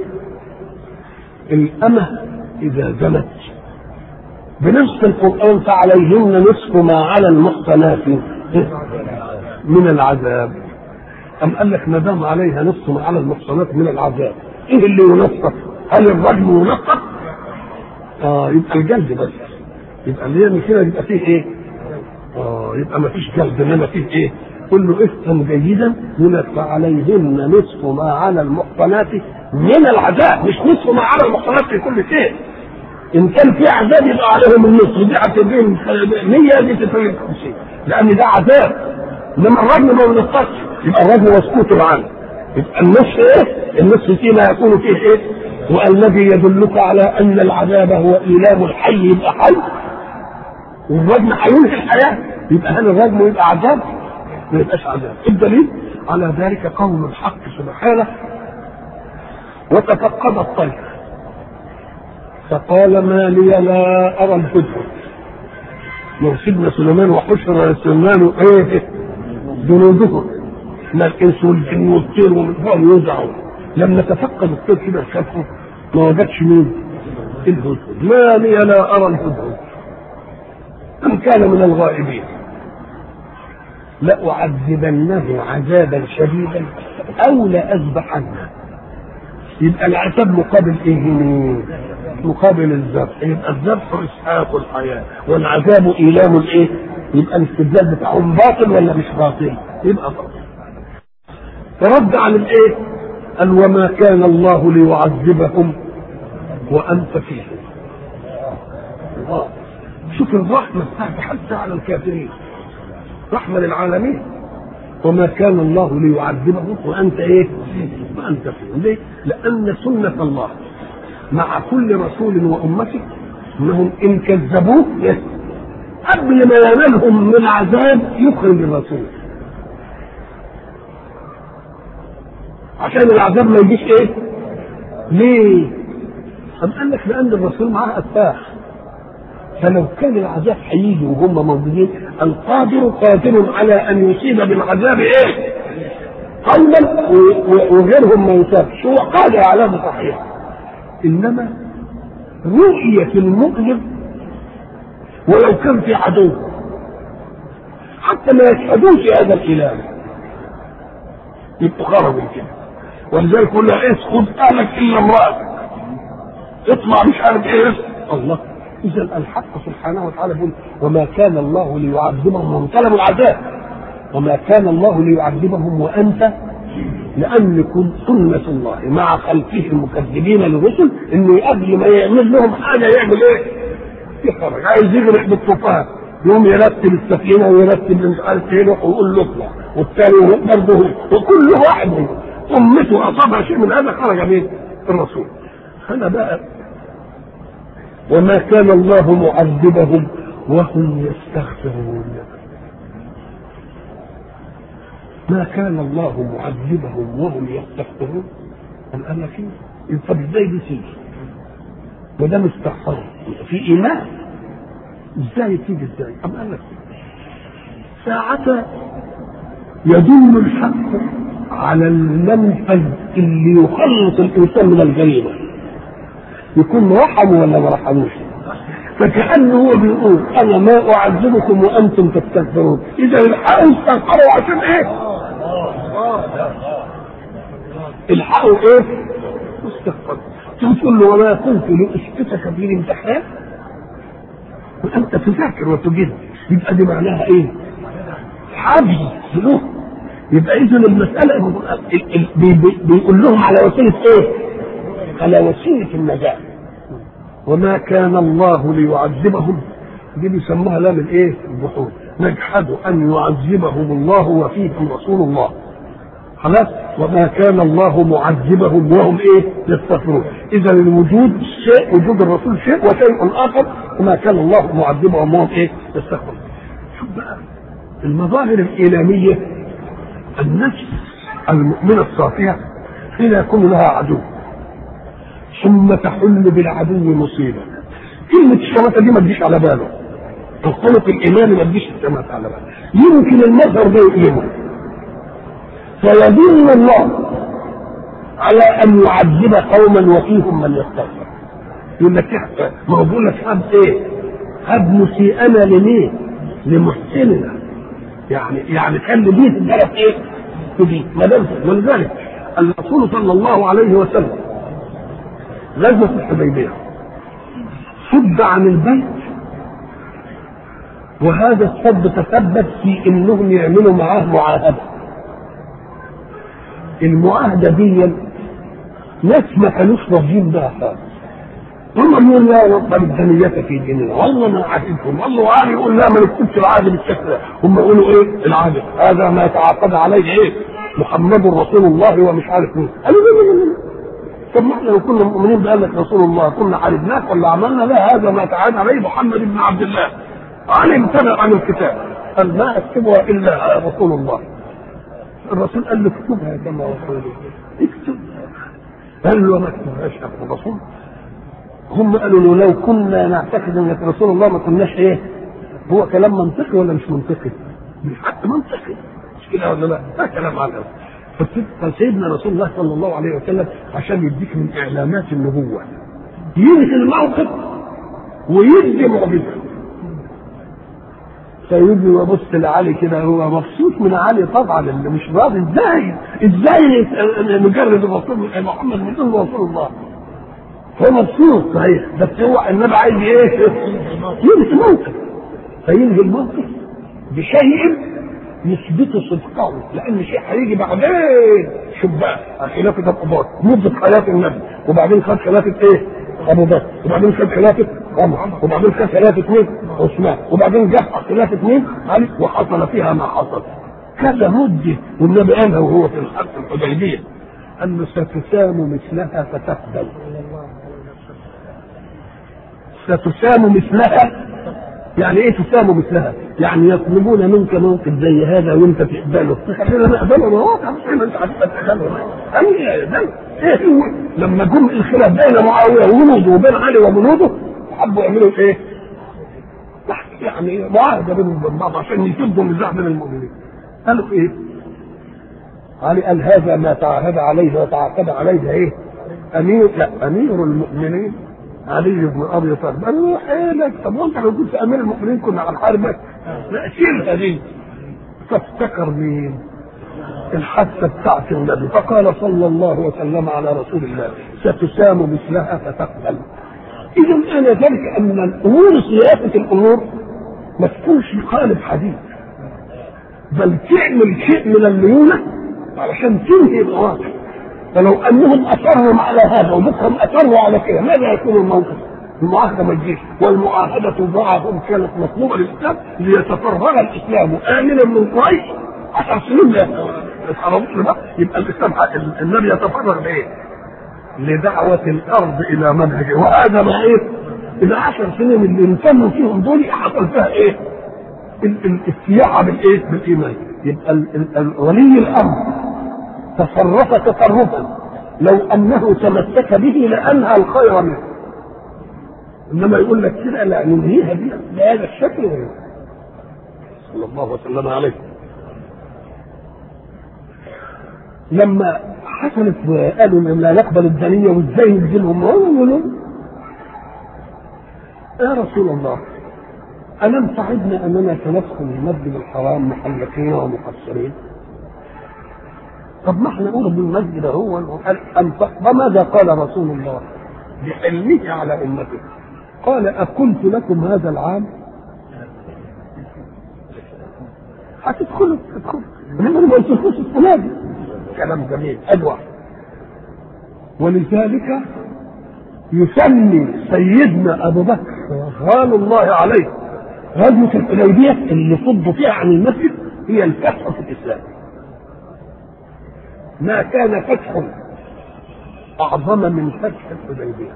الأمة إذا زنت بنص القرآن فعليهن نصف ما على المحصنات من العذاب أم قال لك ما دام عليها نصف ما على المحصنات من العذاب إيه اللي ينصف؟ هل الرجم ينصف؟ آه يبقى الجلد بس يبقى اللي هي كده يبقى فيه إيه؟ آه يبقى ما فيش جلد إنما فيه إيه؟ قل له افهم جيدا يقول لك فعليهن نصف ما على المحصنات من العذاب مش نصف ما على المحصنات في كل شيء ان كان في عذاب يبقى عليهم النصف دي هتبين 100 دي تبين 50 لان ده عذاب انما الرجل ما بنصفش يبقى الرجل مسكوت عنه يبقى النصف ايه؟ النصف فيما يكون فيه ايه؟ والذي يدلك على ان العذاب هو ايلام الحي يبقى حي والرجم هينهي الحياه يبقى هل الرجم يبقى عذاب؟ ما يبقاش عذاب الدليل على ذلك قول الحق سبحانه وتفقد الطير فقال ما لي لا ارى الهدهد لو سيدنا سليمان وحشر سليمان ايه جنوده ما الانس والجن والطير ومن فوق يوزعوا لما تفقد الطير كده شافه ما وجدش مين الهدهد ما لي لا ارى الهدهد ام كان من الغائبين لأعذبنه عذابا شديدا أو لأذبحنه يبقى العتاب مقابل إيه؟ مقابل الذبح يبقى الذبح إسحاق الحياة والعذاب إيلام الإيه؟ يبقى الاستدلال بتاعهم باطل ولا مش باطل؟ يبقى باطل فرد على الإيه؟ قال وما كان الله ليعذبهم وأنت فيهم الله شوف الرحمة بتاعت حتى على الكافرين رحمة للعالمين وما كان الله ليعذبهم وانت ايه؟ وانت فيهم ليه؟ لان سنة الله مع كل رسول وامته انهم ان كذبوه قبل ما ينالهم من عذاب يخرج الرسول عشان العذاب ما يجيش ايه؟ ليه؟ أم قال لك لأن الرسول معاه أتباع فلو كان العذاب هيجي وهم موجودين القادر قادر على ان يصيب بالعذاب ايه؟ قوما وغيرهم ما يصابش هو قادر على هذا صحيح انما رؤية المؤلم ولو كان في عدو حتى ما يشهدوش هذا الاله يبقوا خرجوا كده ولذلك يقول له ايه خذ اهلك الا امرأتك اطلع مش عارف ايه الله اذا الحق سبحانه وتعالى يقول وما كان الله ليعذبهم وهم طلبوا العذاب وما كان الله ليعذبهم وانت لان كن سنه الله مع خلقه المكذبين للرسل انه قبل ما يعمل لهم حاجه يعمل ايه؟ يخرج عايز يغرق بالطوفان يقوم يرتب السفينه ويرتب مش عارف ايه ويقول له اطلع والثاني برضه وكل واحد منهم امته اصابها شيء من هذا خرج من الرسول هذا بقى وما كان الله معذبهم وهم يستغفرون ما كان الله معذبهم وهم يستغفرون أم قال لك إيه؟ طب ازاي دي تيجي؟ ما دام استغفروا في ايمان ازاي تيجي ازاي؟ أم قال لك ساعة يدل الحق على المنفذ اللي يخلص الانسان من الجريمه يكون رحمه ولا ما رحموش فكانه هو بيقول انا ما اعذبكم وانتم تستغفرون اذا الحقوا استغفروا عشان ايه؟ الحقوا ايه؟ استغفروا تقول له وما كنت لاسكتك في الامتحان وانت تذاكر وتجد يبقى دي معناها ايه؟ حبل ذنوب يبقى اذا المساله بيقول لهم على وسيله ايه؟ على وسيله النجاه وما كان الله ليعذبهم دي بيسموها لام الايه؟ البحور نجحد ان يعذبهم الله وفيهم رسول الله خلاص وما كان الله معذبهم وهم ايه؟ يستغفرون اذا الوجود شيء وجود الرسول شيء وشيء اخر وما كان الله معذبهم وهم ايه؟ يستغفرون شوف بقى المظاهر الإيلامية النفس المؤمنة الصافية حين يكون لها عدو ثم تحل بالعدو مصيبة كلمة الشماتة دي ما تجيش على باله الخلق الإيماني ما تجيش الشماتة على باله يمكن المظهر ده يؤلمه فيدل الله على أن يعذب قوما وفيهم من يستغفر يقول لك ما هو بيقول لك هب ايه؟ هب مسيئنا لمين؟ لمحسننا يعني يعني كان دي الدرس ايه؟ دي ما دام ولذلك الرسول صلى الله عليه وسلم غزوة الحديبية صد عن البيت وهذا الصد تسبب في انهم يعملوا معاه معاهدة المعاهدة دي ناس ما كانوش راضيين بها خالص هم يقول لا نقبل الدنية في ديننا والله ما عهدكم والله وعلي يقول لا ما نكتبش العهد بالشكل ده هم يقولوا ايه العهد هذا ما تعاقد عليه ايه محمد رسول الله ومش عارف مين قالوا لا لا لا طب ما احنا لو كنا مؤمنين بقال لك رسول الله كنا حاربناك ولا عملنا لا هذا ما تعاقد عليه محمد بن عبد الله علي امتنع عن الكتاب قال ما اكتبها الا رسول الله الرسول قال له اكتبها كما رسول اكتبها قال له ما اكتبهاش يا الرسول هم قالوا له لو كنا نعتقد انك رسول الله ما كناش ايه هو كلام منطقي ولا مش منطقي؟ مش حتى منطقي مش كده ولا لا؟ ده كلام على فسيدنا رسول الله صلى الله عليه وسلم عشان يديك من اعلامات النبوه ينهي الموقف ويدي معجزه سيدنا وبص لعلي كده هو مبسوط من علي طبعا اللي مش راضي ازاي ازاي نجرد الرسول محمد من رسول الله هو مبسوط صحيح بس هو النبي عايز ايه؟ ينهي الموقف فينهي الموقف بشيء يثبت صدقه لان شيء هيجي بعدين شوف بقى خلافه القضاة مدة حياة النبي وبعدين خد خلافة ايه؟ ابو بكر وبعدين خد خلافة عمر وبعدين خد خلافة مين؟ عثمان وبعدين جه خلافة مين؟ علي وحصل فيها ما حصل كذا مدة والنبي قالها وهو في الحرب الحديبية أن ستسام مثلها فتقبل ستسام مثلها يعني ايه تسام مثلها؟ يعني يطلبون منك موقف زي هذا وانت تقبله، خلينا نقبله ما هو انت عارف تقبله ايه هو لما جم الخلاف بين معاويه وجنوده وبين علي وجنوده حبوا يعملوا ايه؟ يعني معاهده بينهم وبين بعض عشان يسدوا النزاع بين المؤمنين. قالوا ايه؟ علي قال هذا ما تعاهد عليه وتعاقد عليه ايه؟ امير لا امير المؤمنين علي بن ابي طالب قال له حيلك طب وانت لو كنت امير المؤمنين كنا هنحاربك لا شيلها دي فافتكر مين؟ الحادثه بتاعت النبي فقال صلى الله وسلم على رسول الله ستسام مثلها فتقبل اذا انا ذلك ان الامور سياسه الامور ما تكونش قالب حديث بل تعمل شيء من الليونه علشان تنهي الواقع فلو انهم اصروا على هذا وبكرهم اصروا على كده ماذا يكون الموقف؟ المعاهده ما تجيش والمعاهده معهم كانت مطلوبه للاسلام ليتفرغ الاسلام امنا من قريش عشر سنين يتحرمون يبقى الاسلام النبي يتفرغ لايه؟ لدعوه الارض الى منهجه وهذا ما ايه؟ اذا عشر سنين اللي انتموا فيهم دول حصل فيها ايه؟ السياحه بالايه؟ بالايمان يبقى ولي الامر تصرف تصرفا لو انه تمسك به لانهى الخير منه انما يقول لك كده لا ننهيها بهذا الشكل صلى الله وسلم عليه لما حصلت قالوا إن لا نقبل الدنية وازاي ننزلهم يقولوا يا رسول الله ألم تعدنا أننا سندخل المسجد الحرام محلقين ومقصرين؟ طب ما احنا نقول بالمسجد هو وماذا قال رسول الله بحلمه على امته قال أقلت لكم هذا العام هتدخلوا تدخلوا انما ما قلتلكوش السنه دي كلام جميل ادوى ولذلك يسمي سيدنا ابو بكر رضوان الله عليه غزوه الحديبيه اللي صدوا فيها عن المسجد هي الفتح في الاسلام ما كان فتح اعظم من فتح الحديبيه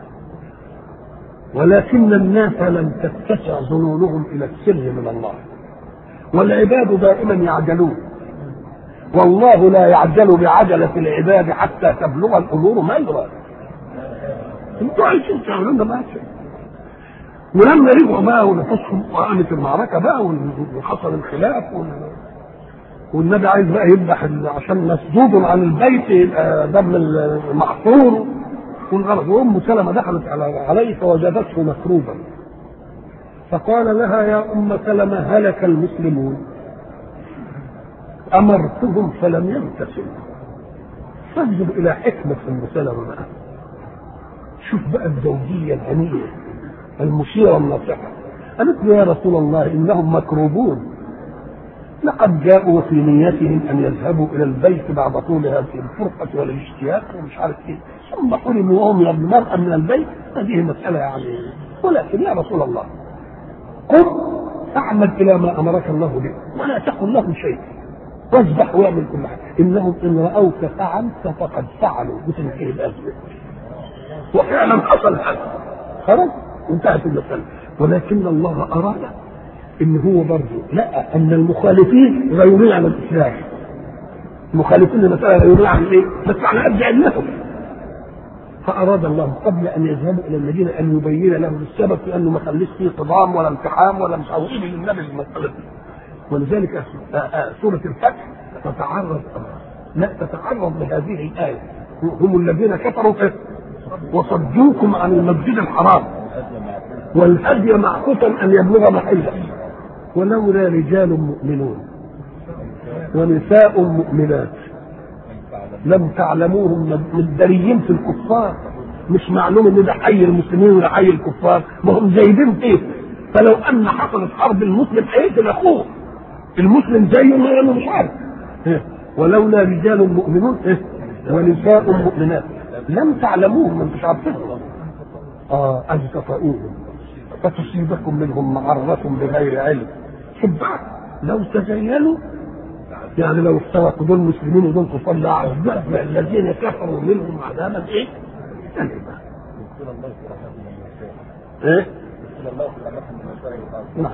ولكن الناس لم تتسع ظنونهم الى السر من الله والعباد دائما يعجلون والله لا يعجل بعجلة العباد حتى تبلغ الأمور ما يراد انتوا عايشين تعملون ما شيء ولما رجعوا بقى ونفسهم وقامت المعركة بقى وحصل الخلاف والنبي عايز بقى يذبح عشان مسدود عن البيت يبقى دم المحصور والغرض وام سلمة دخلت عليه فوجدته مكروبا فقال لها يا ام سلمة هلك المسلمون امرتهم فلم يمتثلوا فانظر الى حكمة ام سلمة بقى شوف بقى الزوجية الهنية المشيرة الناصحة قالت له يا رسول الله انهم مكروبون لقد جاءوا في نيتهم ان يذهبوا الى البيت بعد طول هذه الفرقه والاشتياق ومش عارف ايه ثم حرموا وهم المرأة من البيت هذه مسألة يعني ولكن يا رسول الله قم اعمل الى ما امرك الله به ولا تقل لهم شيء واذبح واعمل كل حاجه انهم ان راوك فعلت فقد فعلوا بتنتهي الازمه وفعلا حصل هذا خلاص انتهت المساله ولكن الله اراد ان هو برضه لا ان المخالفين غيرون عن الاسلام المخالفين المساله غيرون عن ايه؟ بس على قد علمهم فاراد الله قبل ان يذهبوا الى المدينه ان يبين لهم السبب في انه ما خليش فيه صدام ولا امتحان ولا مش عاوزين للنبي المساله دي ولذلك سوره الفتح تتعرض لا تتعرض لهذه الايه هم الذين كفروا وصدوكم عن المسجد الحرام والهدي معكوفا ان يبلغ محله ولولا رجال مؤمنون ونساء مؤمنات لم تعلموهم مداريين في الكفار مش معلوم ان ده حي المسلمين ولا حي الكفار ما هم زايدين فيه فلو ان حصلت حرب المسلم هيقتل اخوه المسلم زيه ما مش عارف ولولا رجال مؤمنون ونساء مؤمنات لم تعلموهم ما انتش عارفينهم اه ان تطؤوهم فتصيبكم منهم معرة بغير علم سبحان لو تزينوا يعني لو افترقوا دول مسلمين ودول كفار لعذاب الذين كفروا منهم عذابا ايه؟ أليما. ايه؟ نعم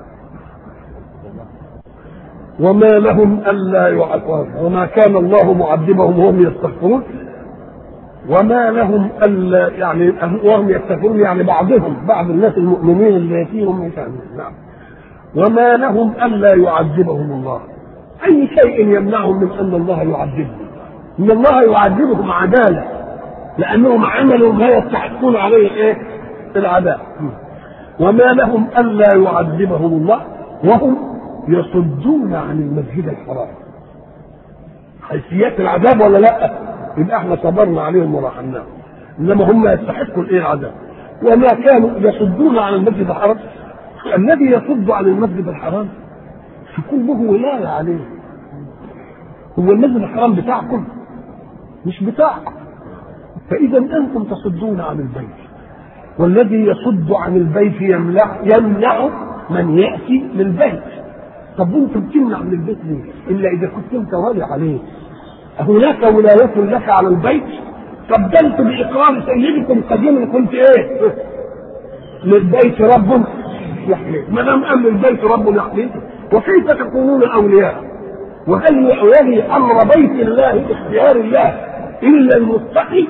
وما لهم الا يعذبون وما كان الله معذبهم وهم يستغفرون وما لهم الا يعني وهم يستغفرون يعني بعضهم بعض الناس المؤمنين اللي فيهم نعم وما لهم الا يعذبهم الله اي شيء يمنعهم من ان الله يعذبهم ان الله يعذبهم عداله لانهم عملوا ما يستحقون عليه ايه العذاب وما لهم الا يعذبهم الله وهم يصدون عن المسجد الحرام حيثيات العذاب ولا لا يبقى احنا صبرنا عليهم ورحمناهم انما هم يستحقوا الايه العذاب وما كانوا يصدون عن المسجد الحرام الذي يصد عن المسجد الحرام يكون له ولايه عليه هو المسجد الحرام بتاعكم مش بتاعكم فاذا انتم تصدون عن البيت والذي يصد عن البيت يمنع يمنع من ياتي للبيت طب وانت بتمنع من البيت ليه؟ الا اذا كنت انت راضي عليه هناك ولاية لك على البيت طب ده انت باقرار سيدكم قديما قلت ايه؟ للبيت رب يحميه ما دام امن البيت رب يحميه وكيف تكونون اولياء؟ وهل يلي امر بيت الله باختيار الله الا المتقي؟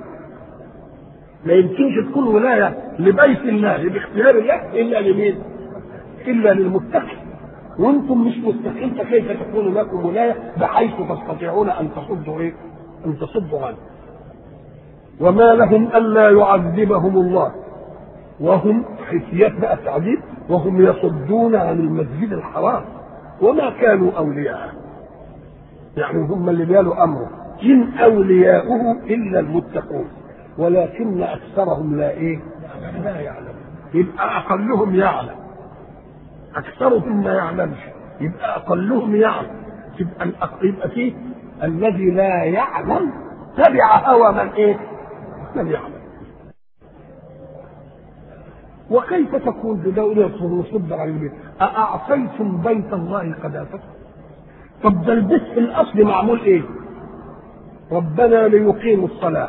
ما يمكنش تكون ولايه لبيت الله باختيار الله الا لمين؟ الا للمتقي وانتم مش مستحيل فكيف تكون لكم ولايه بحيث تستطيعون ان تصدوا ايه؟ ان تصدوا عنه. وما لهم الا يعذبهم الله وهم حسيات بقى التعذيب وهم يصدون عن المسجد الحرام وما كانوا اولياءه. يعني هم اللي بيالوا امره ان اولياؤه الا المتقون ولكن اكثرهم لا ايه؟ لا يعلم يبقى اقلهم يعلم اكثرهم ما يعلمش يبقى اقلهم يعلم يبقى الأق- يبقى فيه الذي لا يعلم تبع هوى من ايه؟ من يعلم وكيف تكون بدولة وصد عن البيت؟ أأعطيتم بيت الله قداسته؟ طب ده البيت في الأصل معمول إيه؟ ربنا ليقيموا الصلاة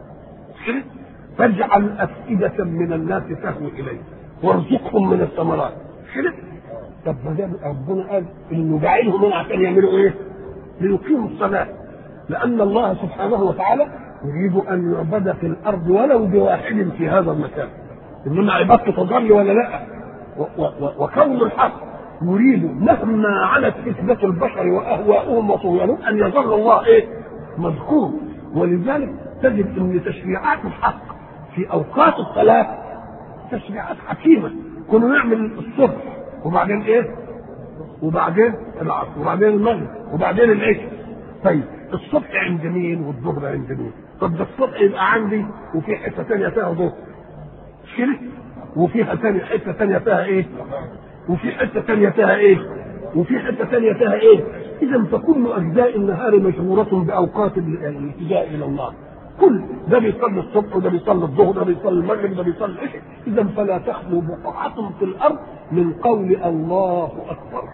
فاجعل أفئدة من الناس تهوي إليه وارزقهم من الثمرات كده طب ما دام ربنا قال انه جعلهم هنا عشان يعملوا ايه؟ ليقيموا الصلاة لأن الله سبحانه وتعالى يريد أن يعبد في الأرض ولو بواحد في هذا المكان إنما عبادته تظل ولا لا؟ و- و- و- وكون الحق يريد مهما علت فتنة البشر وأهواؤهم وطغيانهم أن يظل الله إيه؟ مذكور ولذلك تجد أن تشريعات الحق في أوقات الصلاة تشريعات حكيمة كنا نعمل الصبح وبعدين إيه؟ وبعدين العصر وبعدين المغرب وبعدين العشاء طيب الصبح عند مين والظهر عند مين طب ده الصبح يبقى عندي وفي حته ثانيه فيها ظهر مش كده وفيها ثانيه حته ثانيه فيها ايه وفي حته ثانيه فيها ايه وفي حته ثانيه فيها ايه اذا فكل اجزاء النهار مشغوله باوقات ال- الالتجاء الى الله كل ده بيصلي الصبح وده بيصلي الظهر ده بيصلي المغرب ده بيصلي العشاء اذا فلا تخلو بقعه في الارض من قول الله اكبر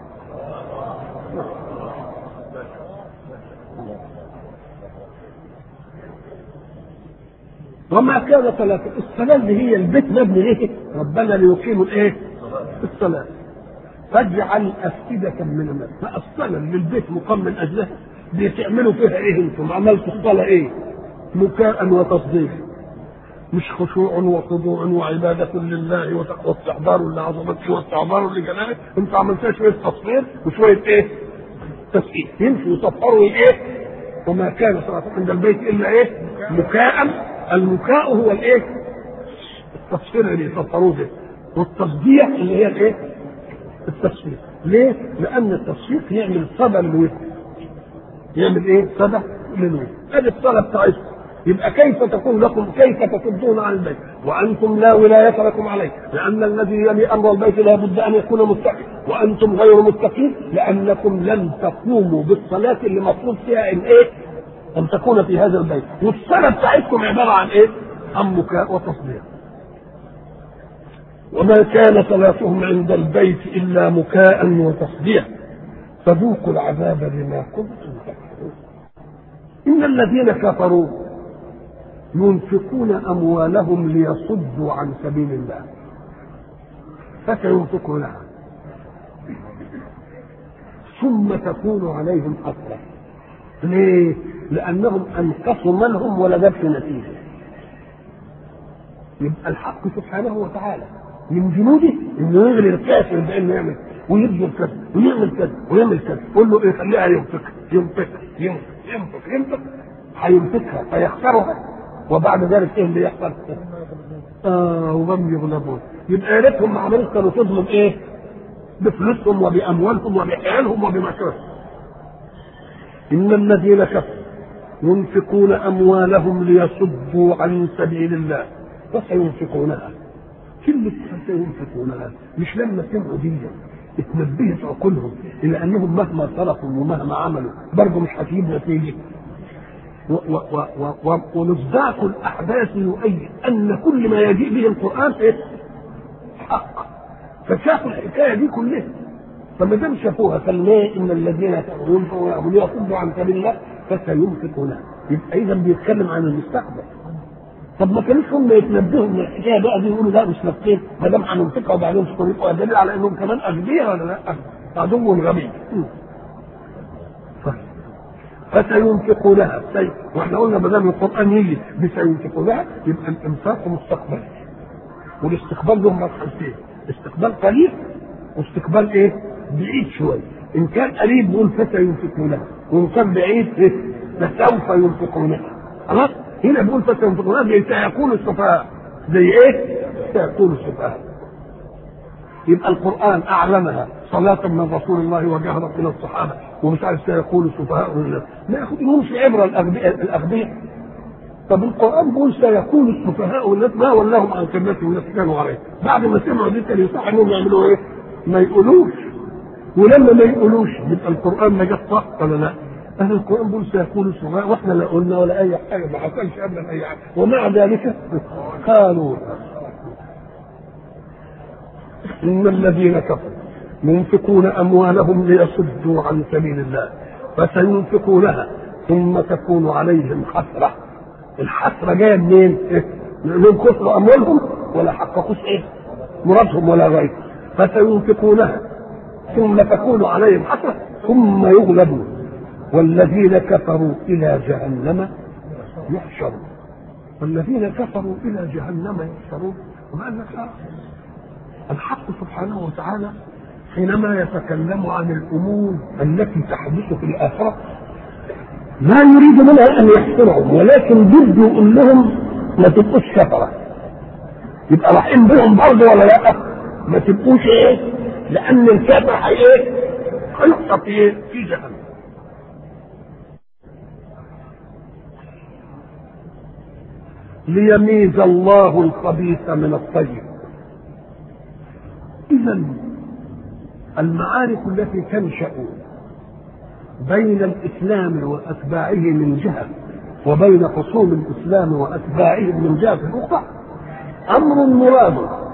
وما كان صلاة الصلاة اللي هي البيت مبني ليه؟ ربنا ليقيموا الايه؟ الصلاة. فاجعل أفئدة من الناس، ما الصلاة اللي البيت مقام من أجلها بتعملوا فيها إيه أنتم؟ عملتوا الصلاة إيه؟ مكاء وتصديق. مش خشوع وخضوع وعبادة لله وتق- واستحضار لعظمته واستعبار لجلاله، أنتوا عملتوها شوية تصوير وشوية إيه؟ تسقيط، يمشوا يصفروا إيه؟ وما كان صلاة عند البيت إلا إيه؟ مكاء المكاء هو الإيه؟ التصفير اللي يصفروه ده والتصديق اللي هي الإيه؟ التصفير ليه؟ لأن التصفير يعمل صدى للوجه يعمل إيه؟ صدى للوجه هذه الصلاة بتاعتكم يبقى كيف تكون لكم كيف تصدون عن البيت وانتم لا ولايه لكم عليه لان الذي يلي امر البيت لا بد ان يكون متقي وانتم غير متقين لانكم لم تقوموا بالصلاه اللي مطلوب فيها ان ايه؟ ان تكون في هذا البيت والصلاه بتاعتكم عباره عن ايه؟ عن بكاء وتصديق وما كان صلاتهم عند البيت الا مكاء وتصديق فذوقوا العذاب بما كنتم تكفرون ان الذين كفروا ينفقون اموالهم ليصدوا عن سبيل الله فسينفقونها ثم تكون عليهم حسره ليه؟ لانهم انقصوا مالهم ولا جابش نتيجه يبقى الحق سبحانه وتعالى من جنوده انه يغري الكافر بانه يعمل ويبذل كذا ويعمل كذا ويعمل كذا قول له ايه خليها ينفق ينفق ينفق ينفق ينفق هينفقها فيخسرها وبعد ذلك ايه اللي يحصل؟ اه وهم يغلبون يبقى يا ريتهم ما عملوش كانوا تظلم ايه؟ بفلوسهم وباموالهم وبحيالهم وبمشاكلهم ان الذين كفروا ينفقون اموالهم ليصدوا عن سبيل الله فسينفقونها كلمة سينفقونها مش لما سمعوا دي اتنبهت عقولهم الى انهم مهما صرفوا ومهما عملوا برضه مش هتجيب نتيجه و- و- و- و- ومصداق الاحداث يؤيد ان كل ما يجيء به القران ايه؟ حق فشافوا الحكايه دي كلها فما دام شافوها فالله ان الذين كفروا ينفقون ليصدوا عن سبيل الله فسينفقونها يبقى اذا بيتكلم عن المستقبل طب ما كانوش هم يتنبهوا من الحكايه بقى دي يقولوا لا مش نفسين ما دام هننفقها وبعدين تكون يبقى دليل على انهم كمان اغبياء ولا لا؟ عدو غبي فسينفقونها سي... واحنا قلنا ما دام القران يجي بسينفقونها يبقى الانفاق مستقبل والاستقبال له مرحلتين استقبال قليل واستقبال ايه؟ بعيد شويه ان كان قريب نقول فسينفقونها وان كان بعيد إيه؟ فسوف ينفقونها خلاص هنا بيقول فسينفقونها زي سيكون السفهاء زي ايه؟ سيكون السفهاء يبقى القران اعلنها صلاه من رسول الله وجهرا من الصحابه ومش عارف سيقول السفهاء من الناس ما ياخدهمش عبره الاغبياء الاغبياء طب القران بيقول سيقول السفهاء والناس ما ولاهم عن قبلتهم الناس كانوا عليه بعد ما سمعوا دي كان يصح انهم يعملوا ايه؟ ما يقولوش ولما ما يقولوش يبقى القران ما جاش صح ولا لا؟ اهل القران بيقول سيقول السفهاء واحنا لا قلنا ولا اي حاجه ما حصلش ابدا اي حاجه ومع ذلك قالوا ان الذين كفروا ينفقون اموالهم ليصدوا عن سبيل الله فسينفقونها ثم تكون عليهم حسره الحسره جايه منين؟ إيه؟ لانهم كسروا اموالهم ولا حققوش ايه؟ مرادهم ولا غيره فسينفقونها ثم تكون عليهم حسره ثم يغلبون والذين كفروا الى جهنم يحشرون والذين كفروا الى جهنم يحشرون وما قال لك الحق سبحانه وتعالى حينما يتكلم عن الامور التي تحدث في الاخره لا يريد منها ان يحصرهم ولكن بده يقول لهم ما تبقوش كفره يبقى رايحين بهم برضه ولا لا؟ ما تبقوش ايه؟ لان الكافر هي ايه؟ هيحصر في ايه؟ في جهنم. ليميز الله الخبيث من الطيب. اذا المعارك التي تنشا بين الاسلام واتباعه من جهه وبين خصوم الاسلام واتباعه من جهه اخرى امر مراد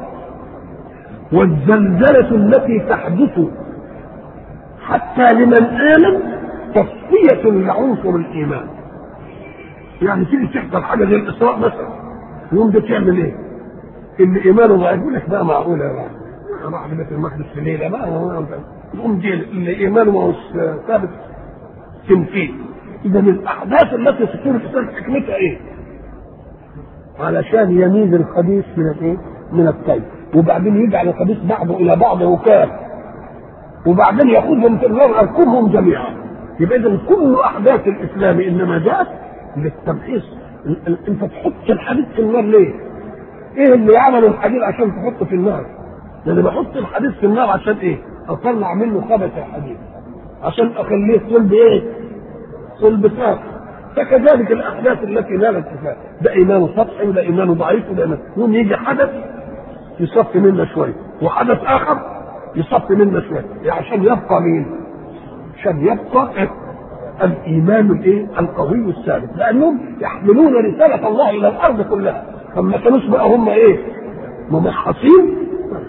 والزلزله التي تحدث حتى لمن امن تصفيه لعنصر الايمان يعني تيجي تحصل حاجه زي الاسراء مثلا يوم ده تعمل ايه؟ اللي ايمانه ضعيف يقول لك بقى معقوله يا راجل راح بيت المقدس في ليله بقى يقوم دي اللي ايمانه ما هوش ثابت تنفيذ اذا الاحداث التي تصير في الاسلام حكمتها ايه؟ علشان يميز الخبيث من الايه؟ من الطيب وبعدين يجعل الخبيث بعضه الى بعض وكال وبعدين ياخذهم في النار يركبهم جميعا يبقى اذا كل احداث الاسلام انما جاءت للتمحيص انت تحط الحديد في النار ليه؟ ايه اللي عمل الحديد عشان تحطه في النار؟ لان بحط الحديد في النار عشان ايه؟ اطلع منه خبث الحديد عشان اخليه صلب ايه؟ صلب ساق فكذلك الاحداث التي لا اتفاق ده ايمانه سطحي وده ايمانه ضعيف وده ايمانه يوم يجي حدث يصفي منا شويه وحدث اخر يصفي منا شويه يعني عشان يبقى مين؟ عشان يبقى إيه؟ الايمان الايه؟ القوي الثابت لانهم يحملون رساله الله الى الارض كلها فما كانوش بقى هم ايه؟ ممحصين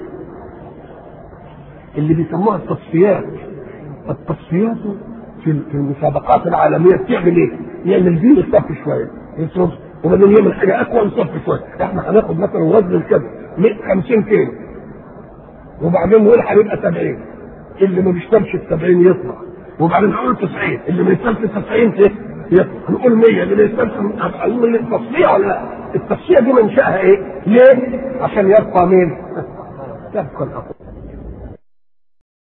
اللي بيسموها التصفيات التصفيات في في المسابقات العالميه بتعمل ايه؟ يعمل دي يصفي شويه يصرف وبعدين يعمل حاجه اقوى يصفي شويه احنا هناخد مثلا وزن الكذا 50 كيلو وبعدين نقول هيبقى 70 اللي ما بيشتغلش ال 70 يطلع وبعدين نقول 90 اللي ما يشتغلش 90 يطلع نقول 100 اللي ما يشتغلش نقول التصفيه ولا لا؟ التصفيه دي منشاها ايه؟ ليه؟ عشان يبقى مين؟ يبقى الاقوى